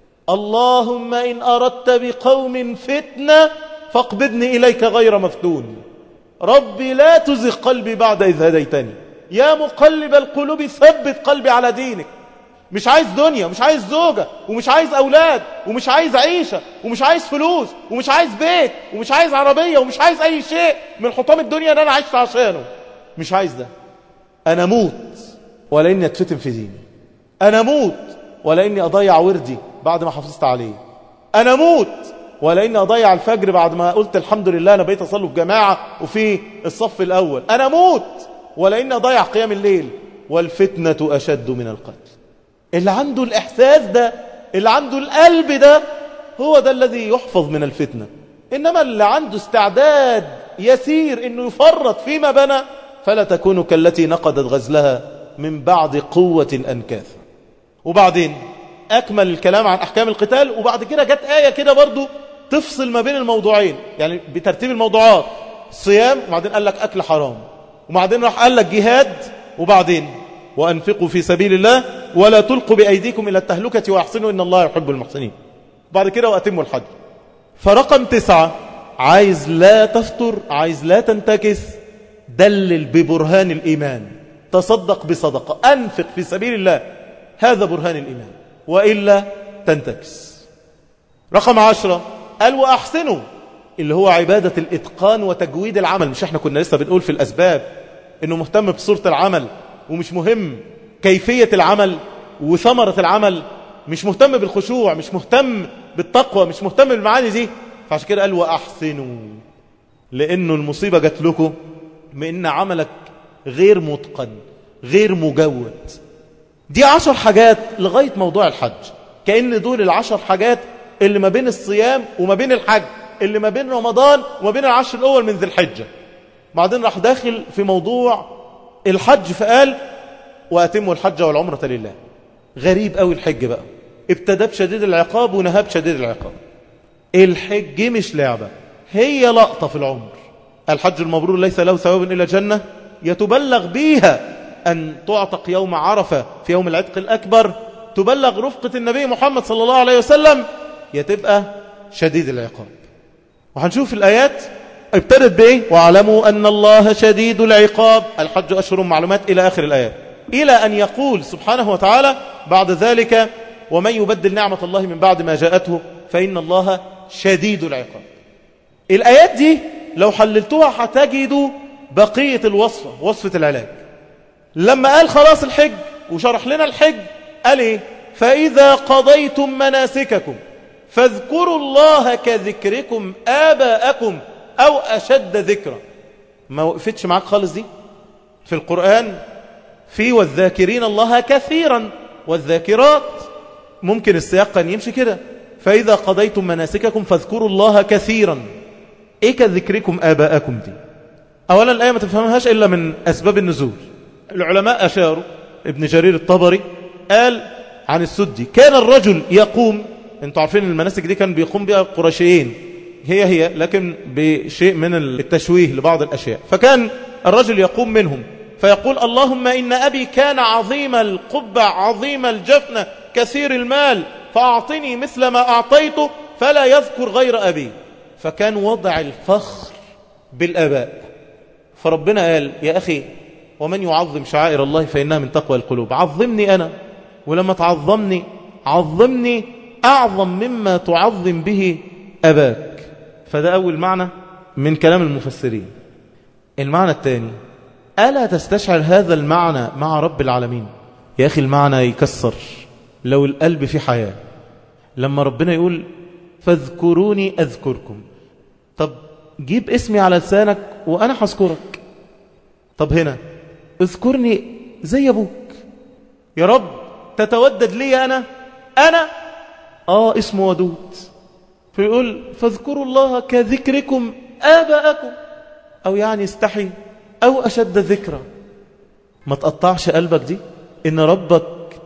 اللهم إن أردت بقوم فتنة فاقبضني إليك غير مفتون ربي لا تزغ قلبي بعد إذ هديتني يا مقلب القلوب ثبت قلبي على دينك مش عايز دنيا مش عايز زوجة ومش عايز أولاد ومش عايز عيشة ومش عايز فلوس ومش عايز بيت ومش عايز عربية ومش عايز أي شيء من حطام الدنيا اللي أنا عايش عشانه مش عايز ده أنا موت ولا إني أتفتن في ديني أنا موت ولا إني أضيع وردي بعد ما حافظت عليه أنا موت ولا إني أضيع الفجر بعد ما قلت الحمد لله أنا بقيت أصلي في جماعة وفي الصف الأول أنا موت ولا إني أضيع قيام الليل والفتنة أشد من القتل اللي عنده الإحساس ده اللي عنده القلب ده هو ده الذي يحفظ من الفتنة إنما اللي عنده استعداد يسير إنه يفرط فيما بنى فلا تكون كالتي نقدت غزلها من بعد قوة أنكاثا وبعدين أكمل الكلام عن أحكام القتال وبعد كده جت آية كده برضو تفصل ما بين الموضوعين يعني بترتيب الموضوعات صيام وبعدين قال لك أكل حرام وبعدين راح قال لك جهاد وبعدين وأنفقوا في سبيل الله ولا تلقوا بأيديكم إلى التهلكة وأحسنوا إن الله يحب المحسنين بعد كده وأتموا الحج فرقم تسعة عايز لا تفتر عايز لا تنتكس دلل ببرهان الإيمان تصدق بصدقة أنفق في سبيل الله هذا برهان الإيمان وإلا تنتكس رقم عشرة قال وأحسنوا اللي هو عبادة الإتقان وتجويد العمل مش احنا كنا لسه بنقول في الأسباب انه مهتم بصورة العمل ومش مهم كيفية العمل وثمرة العمل مش مهتم بالخشوع مش مهتم بالتقوى مش مهتم بالمعاني دي فعشان كده قال وأحسنوا لأنه المصيبة جات لكم بأن عملك غير متقن غير مجود دي عشر حاجات لغاية موضوع الحج كأن دول العشر حاجات اللي ما بين الصيام وما بين الحج اللي ما بين رمضان وما بين العشر الأول من ذي الحجة بعدين راح داخل في موضوع الحج فقال وأتموا الحج والعمرة لله غريب قوي الحج بقى ابتدى بشديد العقاب ونهى بشديد العقاب الحج مش لعبة هي لقطة في العمر الحج المبرور ليس له ثواب إلا جنة يتبلغ بيها أن تعتق يوم عرفة في يوم العتق الأكبر تبلغ رفقة النبي محمد صلى الله عليه وسلم يتبقى شديد العقاب وهنشوف الآيات ابتدت بإيه واعلموا أن الله شديد العقاب الحج أشهر معلومات إلى آخر الآيات إلى أن يقول سبحانه وتعالى بعد ذلك ومن يبدل نعمة الله من بعد ما جاءته فإن الله شديد العقاب الآيات دي لو حللتوها هتجدوا بقية الوصفة وصفة العلاج لما قال خلاص الحج وشرح لنا الحج قال ايه فإذا قضيتم مناسككم فاذكروا الله كذكركم آباءكم أو أشد ذكرا ما وقفتش معاك خالص دي في القرآن في والذاكرين الله كثيرا والذاكرات ممكن السياق كان يمشي كده فإذا قضيتم مناسككم فاذكروا الله كثيرا إيه كذكركم آباءكم دي أولا الآية ما تفهمهاش إلا من أسباب النزول العلماء أشاروا ابن جرير الطبري قال عن السدي كان الرجل يقوم انتوا عارفين المناسك دي كان بيقوم بها القرشيين هي هي لكن بشيء من التشويه لبعض الأشياء فكان الرجل يقوم منهم فيقول اللهم إن أبي كان عظيم القبة عظيم الجفنة كثير المال فأعطني مثل ما أعطيته فلا يذكر غير أبي فكان وضع الفخر بالأباء فربنا قال يا أخي ومن يعظم شعائر الله فإنها من تقوى القلوب عظمني أنا ولما تعظمني عظمني أعظم مما تعظم به أباك فده أول معنى من كلام المفسرين المعنى الثاني ألا تستشعر هذا المعنى مع رب العالمين يا أخي المعنى يكسر لو القلب في حياة لما ربنا يقول فاذكروني أذكركم طب جيب اسمي على لسانك وأنا حذكرك طب هنا اذكرني زي أبوك يا رب تتودد لي أنا أنا آه اسمه ودود فيقول فاذكروا الله كذكركم آباءكم أو يعني استحي أو أشد ذكرى ما تقطعش قلبك دي إن ربك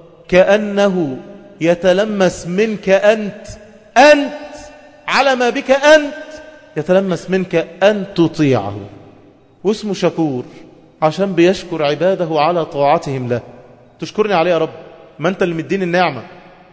كأنه يتلمس منك أنت أنت على ما بك أنت يتلمس منك أن تطيعه واسمه شكور عشان بيشكر عباده على طاعتهم له تشكرني عليه يا رب ما أنت اللي مدين النعمة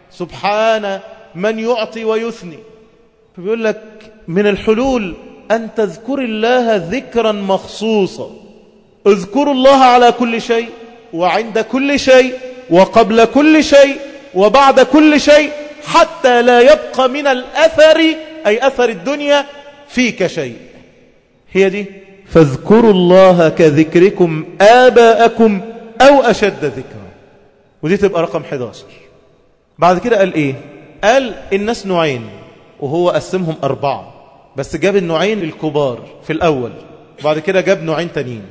سبحان من يعطي ويثني فبيقول لك من الحلول أن تذكر الله ذكرا مخصوصا اذكروا الله على كل شيء وعند كل شيء وقبل كل شيء وبعد كل شيء حتى لا يبقى من الأثر أي أثر الدنيا فيك شيء هي دي فاذكروا الله كذكركم آباءكم أو أشد ذكرا ودي تبقى رقم 11 بعد كده قال إيه قال الناس نوعين وهو قسمهم أربعة بس جاب النوعين الكبار في الأول وبعد كده جاب نوعين تانيين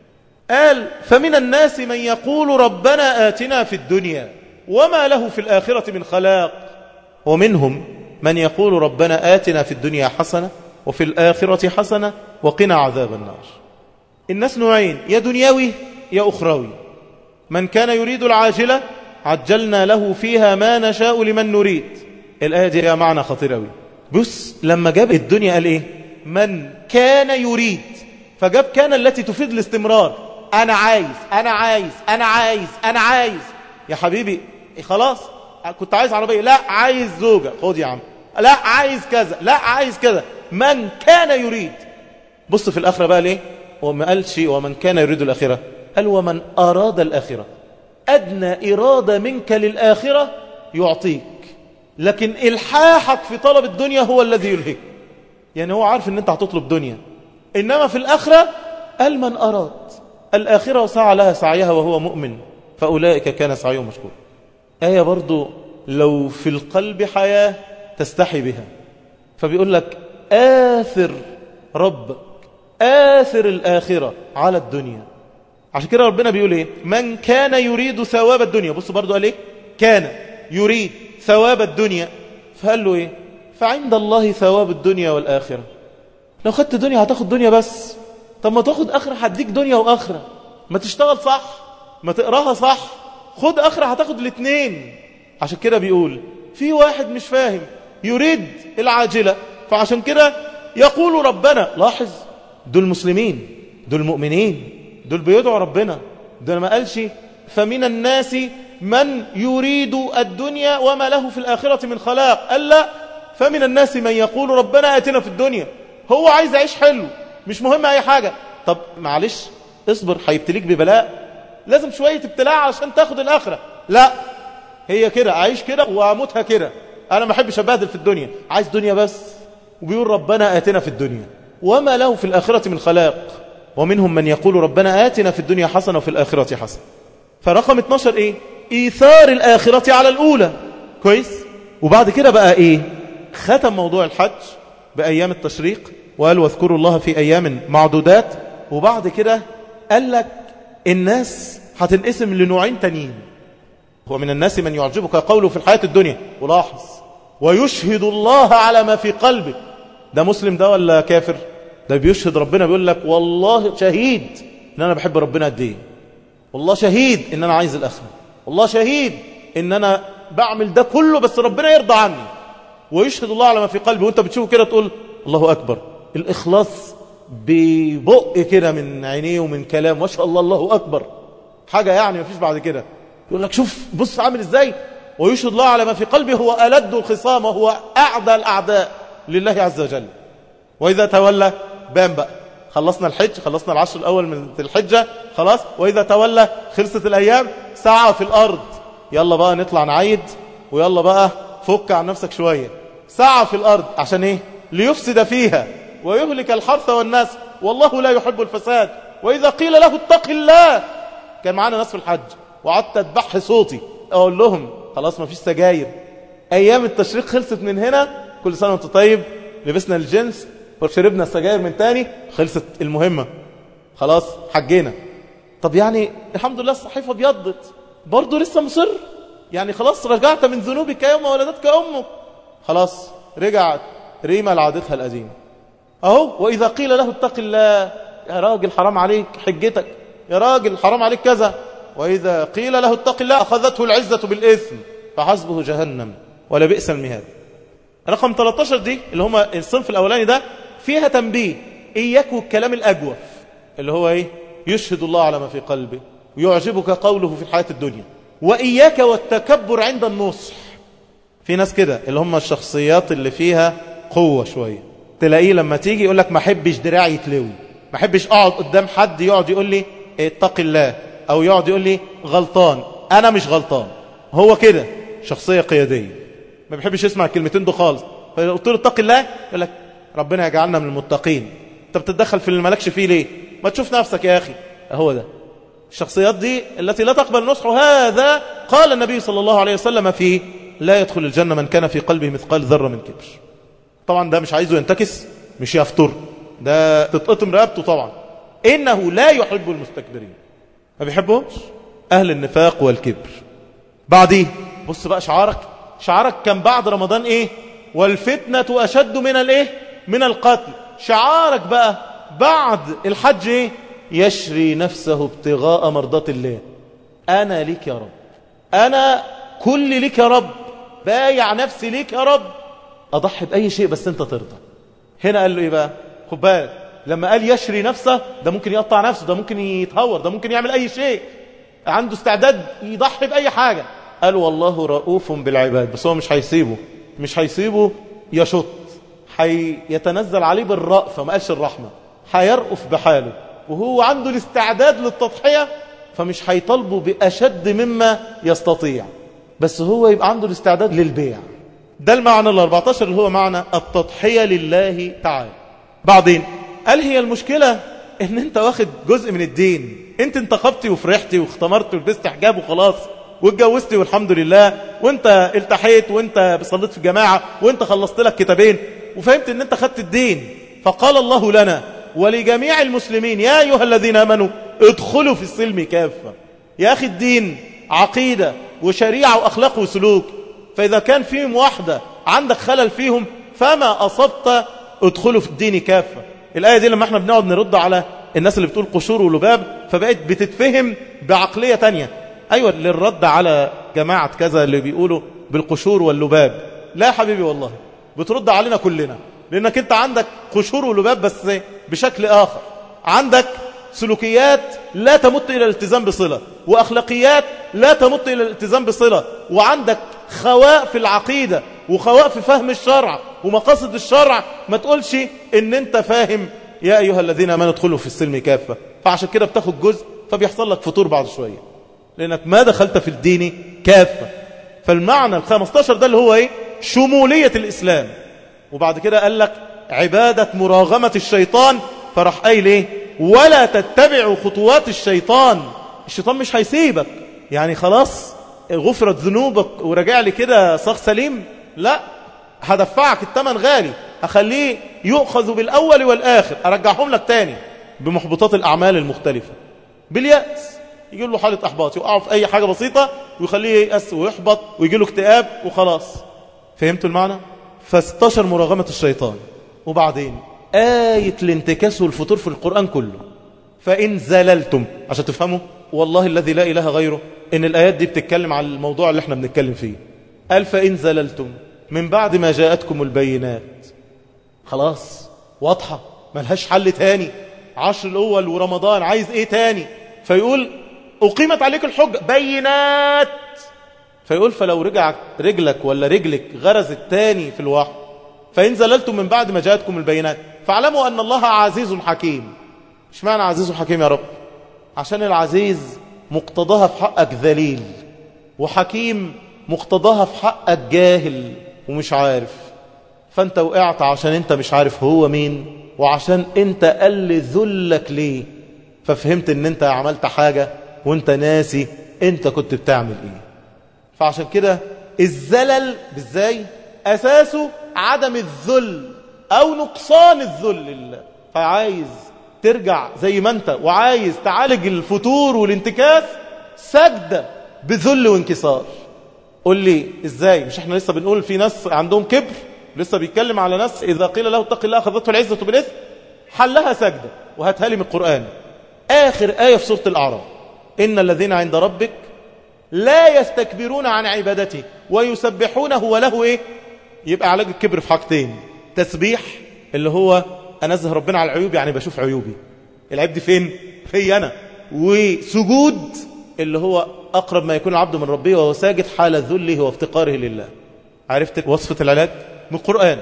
قال فمن الناس من يقول ربنا آتنا في الدنيا وما له في الآخرة من خلاق ومنهم من يقول ربنا آتنا في الدنيا حسنة وفي الآخرة حسنة وقنا عذاب النار الناس نوعين يا دنيوي يا أخروي من كان يريد العاجلة عجلنا له فيها ما نشاء لمن نريد الآية دي يا معنى خطير أوي بص لما جاب الدنيا قال إيه من كان يريد فجاب كان التي تفيد الاستمرار أنا عايز أنا عايز أنا عايز أنا عايز يا حبيبي خلاص كنت عايز عربية لا عايز زوجة خد يا عم لا عايز كذا لا عايز كذا من كان يريد بص في الآخرة بقى ليه وما قالش ومن كان يريد الآخرة قال ومن أراد الآخرة أدنى إرادة منك للآخرة يعطيك لكن إلحاحك في طلب الدنيا هو الذي يلهك يعني هو عارف ان انت هتطلب دنيا إنما في الآخرة قال من أراد الآخرة وسعى لها سعيها وهو مؤمن فأولئك كان سعيهم مشكور آية برضو لو في القلب حياة تستحي بها فبيقول لك آثر ربك آثر الآخرة على الدنيا عشان كده ربنا بيقول ايه من كان يريد ثواب الدنيا بص برضو قال ايه كان يريد ثواب الدنيا فقال له ايه فعند الله ثواب الدنيا والآخرة لو خدت دنيا هتاخد دنيا بس طب ما تاخد آخرة هديك دنيا وآخرة ما تشتغل صح ما تقراها صح خد آخرة هتاخد الاثنين عشان كده بيقول في واحد مش فاهم يريد العاجلة فعشان كده يقول ربنا لاحظ دول مسلمين دول مؤمنين دول بيدعوا ربنا دول ما قالش فمن الناس من يريد الدنيا وما له في الآخرة من خلاق قال لا فمن الناس من يقول ربنا آتنا في الدنيا هو عايز يعيش حلو مش مهم أي حاجة طب معلش اصبر هيبتليك ببلاء لازم شوية ابتلاع عشان تاخد الآخرة لا هي كده أعيش كده وأموتها كده أنا ما أحبش أبهدل في الدنيا عايز دنيا بس وبيقول ربنا آتنا في الدنيا وما له في الآخرة من خلاق ومنهم من يقول ربنا آتنا في الدنيا حسنة وفي الآخرة حسنة فرقم 12 إيه إيثار الآخرة على الأولى كويس وبعد كده بقى إيه ختم موضوع الحج بأيام التشريق وقال واذكروا الله في أيام معدودات وبعد كده قال لك الناس هتنقسم لنوعين تانيين ومن الناس من يعجبك قوله في الحياة الدنيا ولاحظ ويشهد الله على ما في قلبه ده مسلم ده ولا كافر ده بيشهد ربنا بيقول لك والله شهيد ان انا بحب ربنا قد ايه والله شهيد ان انا عايز الاخره والله شهيد ان انا بعمل ده كله بس ربنا يرضى عني ويشهد الله على ما في قلبي وانت بتشوفه كده تقول الله اكبر الاخلاص ببق كده من عينيه ومن كلام ما شاء الله الله اكبر حاجه يعني ما فيش بعد كده يقول لك شوف بص عامل ازاي ويشهد الله على ما في قلبه هو ألد الخصام وهو أعدى الأعداء لله عز وجل وإذا تولى بان بقى خلصنا الحج خلصنا العشر الأول من الحجة خلاص وإذا تولى خلصت الأيام ساعة في الأرض يلا بقى نطلع نعيد ويلا بقى فك عن نفسك شوية ساعة في الأرض عشان إيه ليفسد فيها ويهلك الحرث والناس والله لا يحب الفساد وإذا قيل له اتق الله كان معانا ناس في الحج وقعدت أتبح صوتي أقول لهم خلاص ما فيش سجاير أيام التشريق خلصت من هنا كل سنة وانت طيب لبسنا الجنس وشربنا السجاير من تاني خلصت المهمة خلاص حجينا طب يعني الحمد لله الصحيفة بيضت برضه لسه مصر يعني خلاص رجعت من ذنوبك يوم ولدتك أمك خلاص رجعت ريما لعادتها القديمة أهو وإذا قيل له اتق الله يا راجل حرام عليك حجتك يا راجل حرام عليك كذا وإذا قيل له اتق الله أخذته العزة بالإثم فحسبه جهنم ولا بئس المهاد رقم 13 دي اللي هم الصنف الأولاني ده فيها تنبيه إياك والكلام الأجوف اللي هو إيه يشهد الله على ما في قلبه ويعجبك قوله في الحياة الدنيا وإياك والتكبر عند النصح في ناس كده اللي هم الشخصيات اللي فيها قوة شوية تلاقيه لما تيجي يقول لك ما حبش دراعي يتلوي ما حبش اقعد قدام حد يقعد يقول لي اتق الله او يقعد يقول لي غلطان انا مش غلطان هو كده شخصية قيادية ما بيحبش يسمع الكلمتين دول خالص فقلت له اتق الله يقول لك ربنا يجعلنا من المتقين انت بتتدخل في اللي مالكش فيه ليه ما تشوف نفسك يا اخي هو ده الشخصيات دي التي لا تقبل نصح هذا قال النبي صلى الله عليه وسلم فيه لا يدخل الجنة من كان في قلبه مثقال ذرة من كبر طبعا ده مش عايزه ينتكس مش يفتر ده تتقطم رقبته طبعا إنه لا يحب المستكبرين ما بيحبهمش أهل النفاق والكبر بعديه بص بقى شعارك شعارك كان بعد رمضان إيه والفتنة أشد من الإيه من القتل شعارك بقى بعد الحج إيه يشري نفسه ابتغاء مرضات الله أنا ليك يا رب أنا كل ليك يا رب بايع نفسي ليك يا رب أضحي بأي شيء بس أنت ترضى هنا قال له إيه بقى خد بالك لما قال يشري نفسه ده ممكن يقطع نفسه ده ممكن يتهور ده ممكن يعمل أي شيء عنده استعداد يضحي بأي حاجة قال والله رؤوف بالعباد بس هو مش هيسيبه مش هيسيبه يشط هيتنزل عليه بالرأفة ما قالش الرحمة هيرأف بحاله وهو عنده الاستعداد للتضحية فمش هيطالبه بأشد مما يستطيع بس هو يبقى عنده الاستعداد للبيع ده المعنى ال 14 اللي هو معنى التضحية لله تعالى بعدين قال هي المشكلة ان انت واخد جزء من الدين انت انتخبتي وفرحتي واختمرتي ولبست حجاب وخلاص واتجوزتي والحمد لله وانت التحيت وانت صليت في الجماعة وانت خلصت لك كتابين وفهمت ان انت خدت الدين فقال الله لنا ولجميع المسلمين يا أيها الذين آمنوا ادخلوا في السلم كافة يا أخي الدين عقيدة وشريعة وأخلاق وسلوك فإذا كان فيهم واحدة عندك خلل فيهم فما أصبت ادخلوا في الدين كافة الآية دي لما احنا بنقعد نرد على الناس اللي بتقول قشور ولباب فبقت بتتفهم بعقلية تانية أيوة للرد على جماعة كذا اللي بيقولوا بالقشور واللباب لا يا حبيبي والله بترد علينا كلنا لأنك أنت عندك قشور ولباب بس بشكل آخر عندك سلوكيات لا تمت إلى الالتزام بصلة وأخلاقيات لا تمت إلى الالتزام بصلة وعندك خواء في العقيدة وخواء في فهم الشرع ومقاصد الشرع ما تقولش ان انت فاهم يا أيها الذين امنوا ادخلوا في السلم كافة فعشان كده بتاخد جزء فبيحصل لك فطور بعد شوية لأنك ما دخلت في الدين كافة فالمعنى الخمستاشر ده اللي هو ايه شمولية الإسلام وبعد كده قال لك عبادة مراغمة الشيطان فراح قايل ايه ولا تتبعوا خطوات الشيطان الشيطان مش هيسيبك يعني خلاص غفرت ذنوبك ورجع لي كده صاغ سليم لا هدفعك الثمن غالي أخليه يؤخذ بالأول والآخر أرجعهم لك تاني بمحبطات الأعمال المختلفة باليأس يجي له حالة أحباط يقعوا في أي حاجة بسيطة ويخليه ييأس ويحبط ويجي له اكتئاب وخلاص فهمتوا المعنى؟ فاستشر مراغمة الشيطان وبعدين آية الانتكاس والفطور في القرآن كله فإن زللتم عشان تفهموا والله الذي لا إله غيره إن الآيات دي بتتكلم عن الموضوع اللي احنا بنتكلم فيه قال فإن زللتم من بعد ما جاءتكم البينات خلاص واضحة ملهاش حل تاني عشر الأول ورمضان عايز إيه تاني فيقول أقيمت عليك الحج بينات فيقول فلو رجع رجلك ولا رجلك غرزت تاني في الوحي فإن زللتم من بعد ما جاءتكم البينات فاعلموا أن الله عزيز حكيم ايش معنى عزيز حكيم يا رب عشان العزيز مقتضاها في حقك ذليل وحكيم مقتضاها في حقك جاهل ومش عارف فانت وقعت عشان انت مش عارف هو مين وعشان انت قل ذلك ليه ففهمت ان انت عملت حاجة وانت ناسي انت كنت بتعمل ايه فعشان كده الزلل بالزاي اساسه عدم الذل او نقصان الذل لله فعايز ترجع زي ما انت وعايز تعالج الفتور والانتكاس سجدة بذل وانكسار قول لي ازاي مش احنا لسه بنقول في ناس عندهم كبر لسه بيتكلم على ناس اذا قيل له اتق الله اخذته العزة بالاثم حلها سجدة وهاتها لي من القرآن آخر آية في سورة الأعراف إن الذين عند ربك لا يستكبرون عن عبادته ويسبحونه وله إيه يبقى علاج الكبر في حاجتين تسبيح اللي هو أنزه ربنا على العيوب يعني بشوف عيوبي العيب دي فين في أنا وسجود اللي هو أقرب ما يكون العبد من ربه وهو ساجد حال ذله وافتقاره لله عرفت وصفة العلاج من القرآن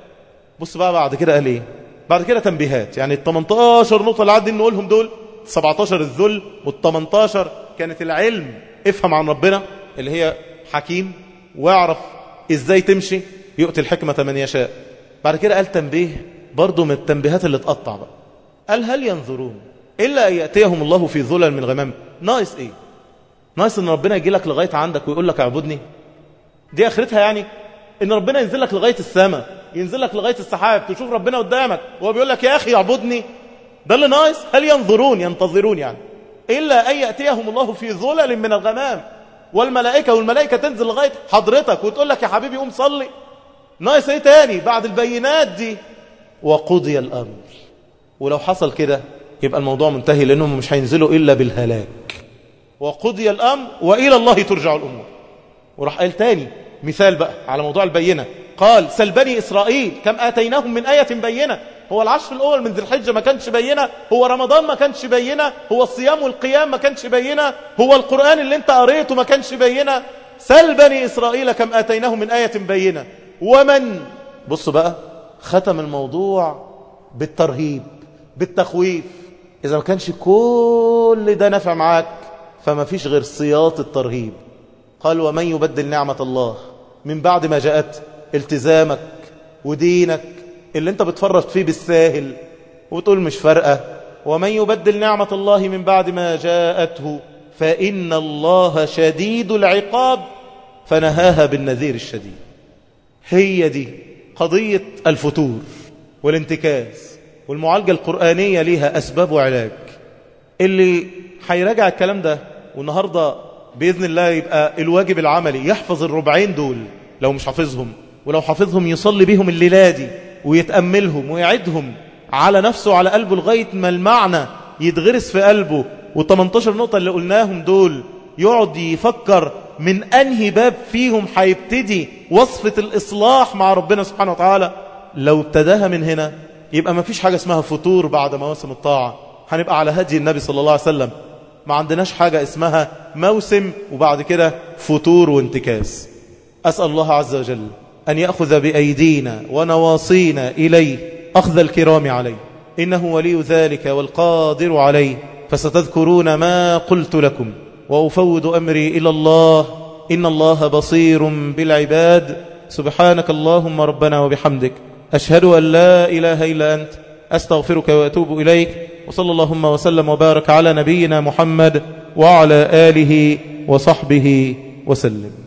بص بقى بعد كده قال ايه بعد كده تنبيهات يعني ال 18 نقطة اللي عادين نقولهم دول 17 الذل وال 18 كانت العلم افهم عن ربنا اللي هي حكيم واعرف ازاي تمشي يؤتي الحكمة من يشاء بعد كده قال تنبيه برضه من التنبيهات اللي تقطع بقى قال هل ينظرون إلا أن يأتيهم الله في ظلل من غمام ناقص إيه ناقص إن ربنا يجي لك لغاية عندك ويقول لك اعبدني دي آخرتها يعني إن ربنا ينزل لك لغاية السماء ينزل لك لغاية السحاب تشوف ربنا قدامك وهو بيقول لك يا أخي اعبدني ده اللي ناقص هل ينظرون ينتظرون يعني إلا أن يأتيهم الله في ظلل من الغمام والملائكة والملائكة تنزل لغاية حضرتك وتقول لك يا حبيبي قوم صلي ناقص ايه تاني بعد البينات دي وقضي الأمر ولو حصل كده يبقى الموضوع منتهي لأنهم مش هينزلوا إلا بالهلاك وقضي الأمر وإلى الله ترجع الأمور وراح قال تاني مثال بقى على موضوع البينة قال سل بني إسرائيل كم آتيناهم من آية بينة هو العشر الأول من ذي الحجة ما كانش بينة هو رمضان ما كانش بينة هو الصيام والقيام ما كانش بينة هو القرآن اللي انت قريته ما كانش بينة سل بني إسرائيل كم آتيناهم من آية بينة ومن بص بقى ختم الموضوع بالترهيب بالتخويف إذا ما كانش كل ده نفع معاك فما فيش غير سياط الترهيب قال ومن يبدل نعمة الله من بعد ما جاءت التزامك ودينك اللي انت بتفرط فيه بالساهل وتقول مش فارقة ومن يبدل نعمة الله من بعد ما جاءته فإن الله شديد العقاب فنهاها بالنذير الشديد هي دي قضية الفتور والانتكاس والمعالجة القرآنية ليها أسباب وعلاج اللي هيراجع الكلام ده والنهاردة بإذن الله يبقى الواجب العملي يحفظ الربعين دول لو مش حافظهم ولو حافظهم يصلي بيهم الليلة دي ويتأملهم ويعدهم على نفسه وعلى قلبه لغاية ما المعنى يتغرس في قلبه وال18 نقطة اللي قلناهم دول يقعد يفكر من أنهي باب فيهم هيبتدي وصفة الإصلاح مع ربنا سبحانه وتعالى لو ابتداها من هنا يبقى ما فيش حاجة اسمها فتور بعد مواسم الطاعة هنبقى على هدي النبي صلى الله عليه وسلم ما عندناش حاجة اسمها موسم وبعد كده فتور وانتكاس أسأل الله عز وجل أن يأخذ بأيدينا ونواصينا إليه أخذ الكرام عليه إنه ولي ذلك والقادر عليه فستذكرون ما قلت لكم وأفوض أمري إلى الله إن الله بصير بالعباد سبحانك اللهم ربنا وبحمدك أشهد أن لا إله إلا أنت أستغفرك وأتوب إليك وصلى اللهم وسلم وبارك على نبينا محمد وعلى آله وصحبه وسلم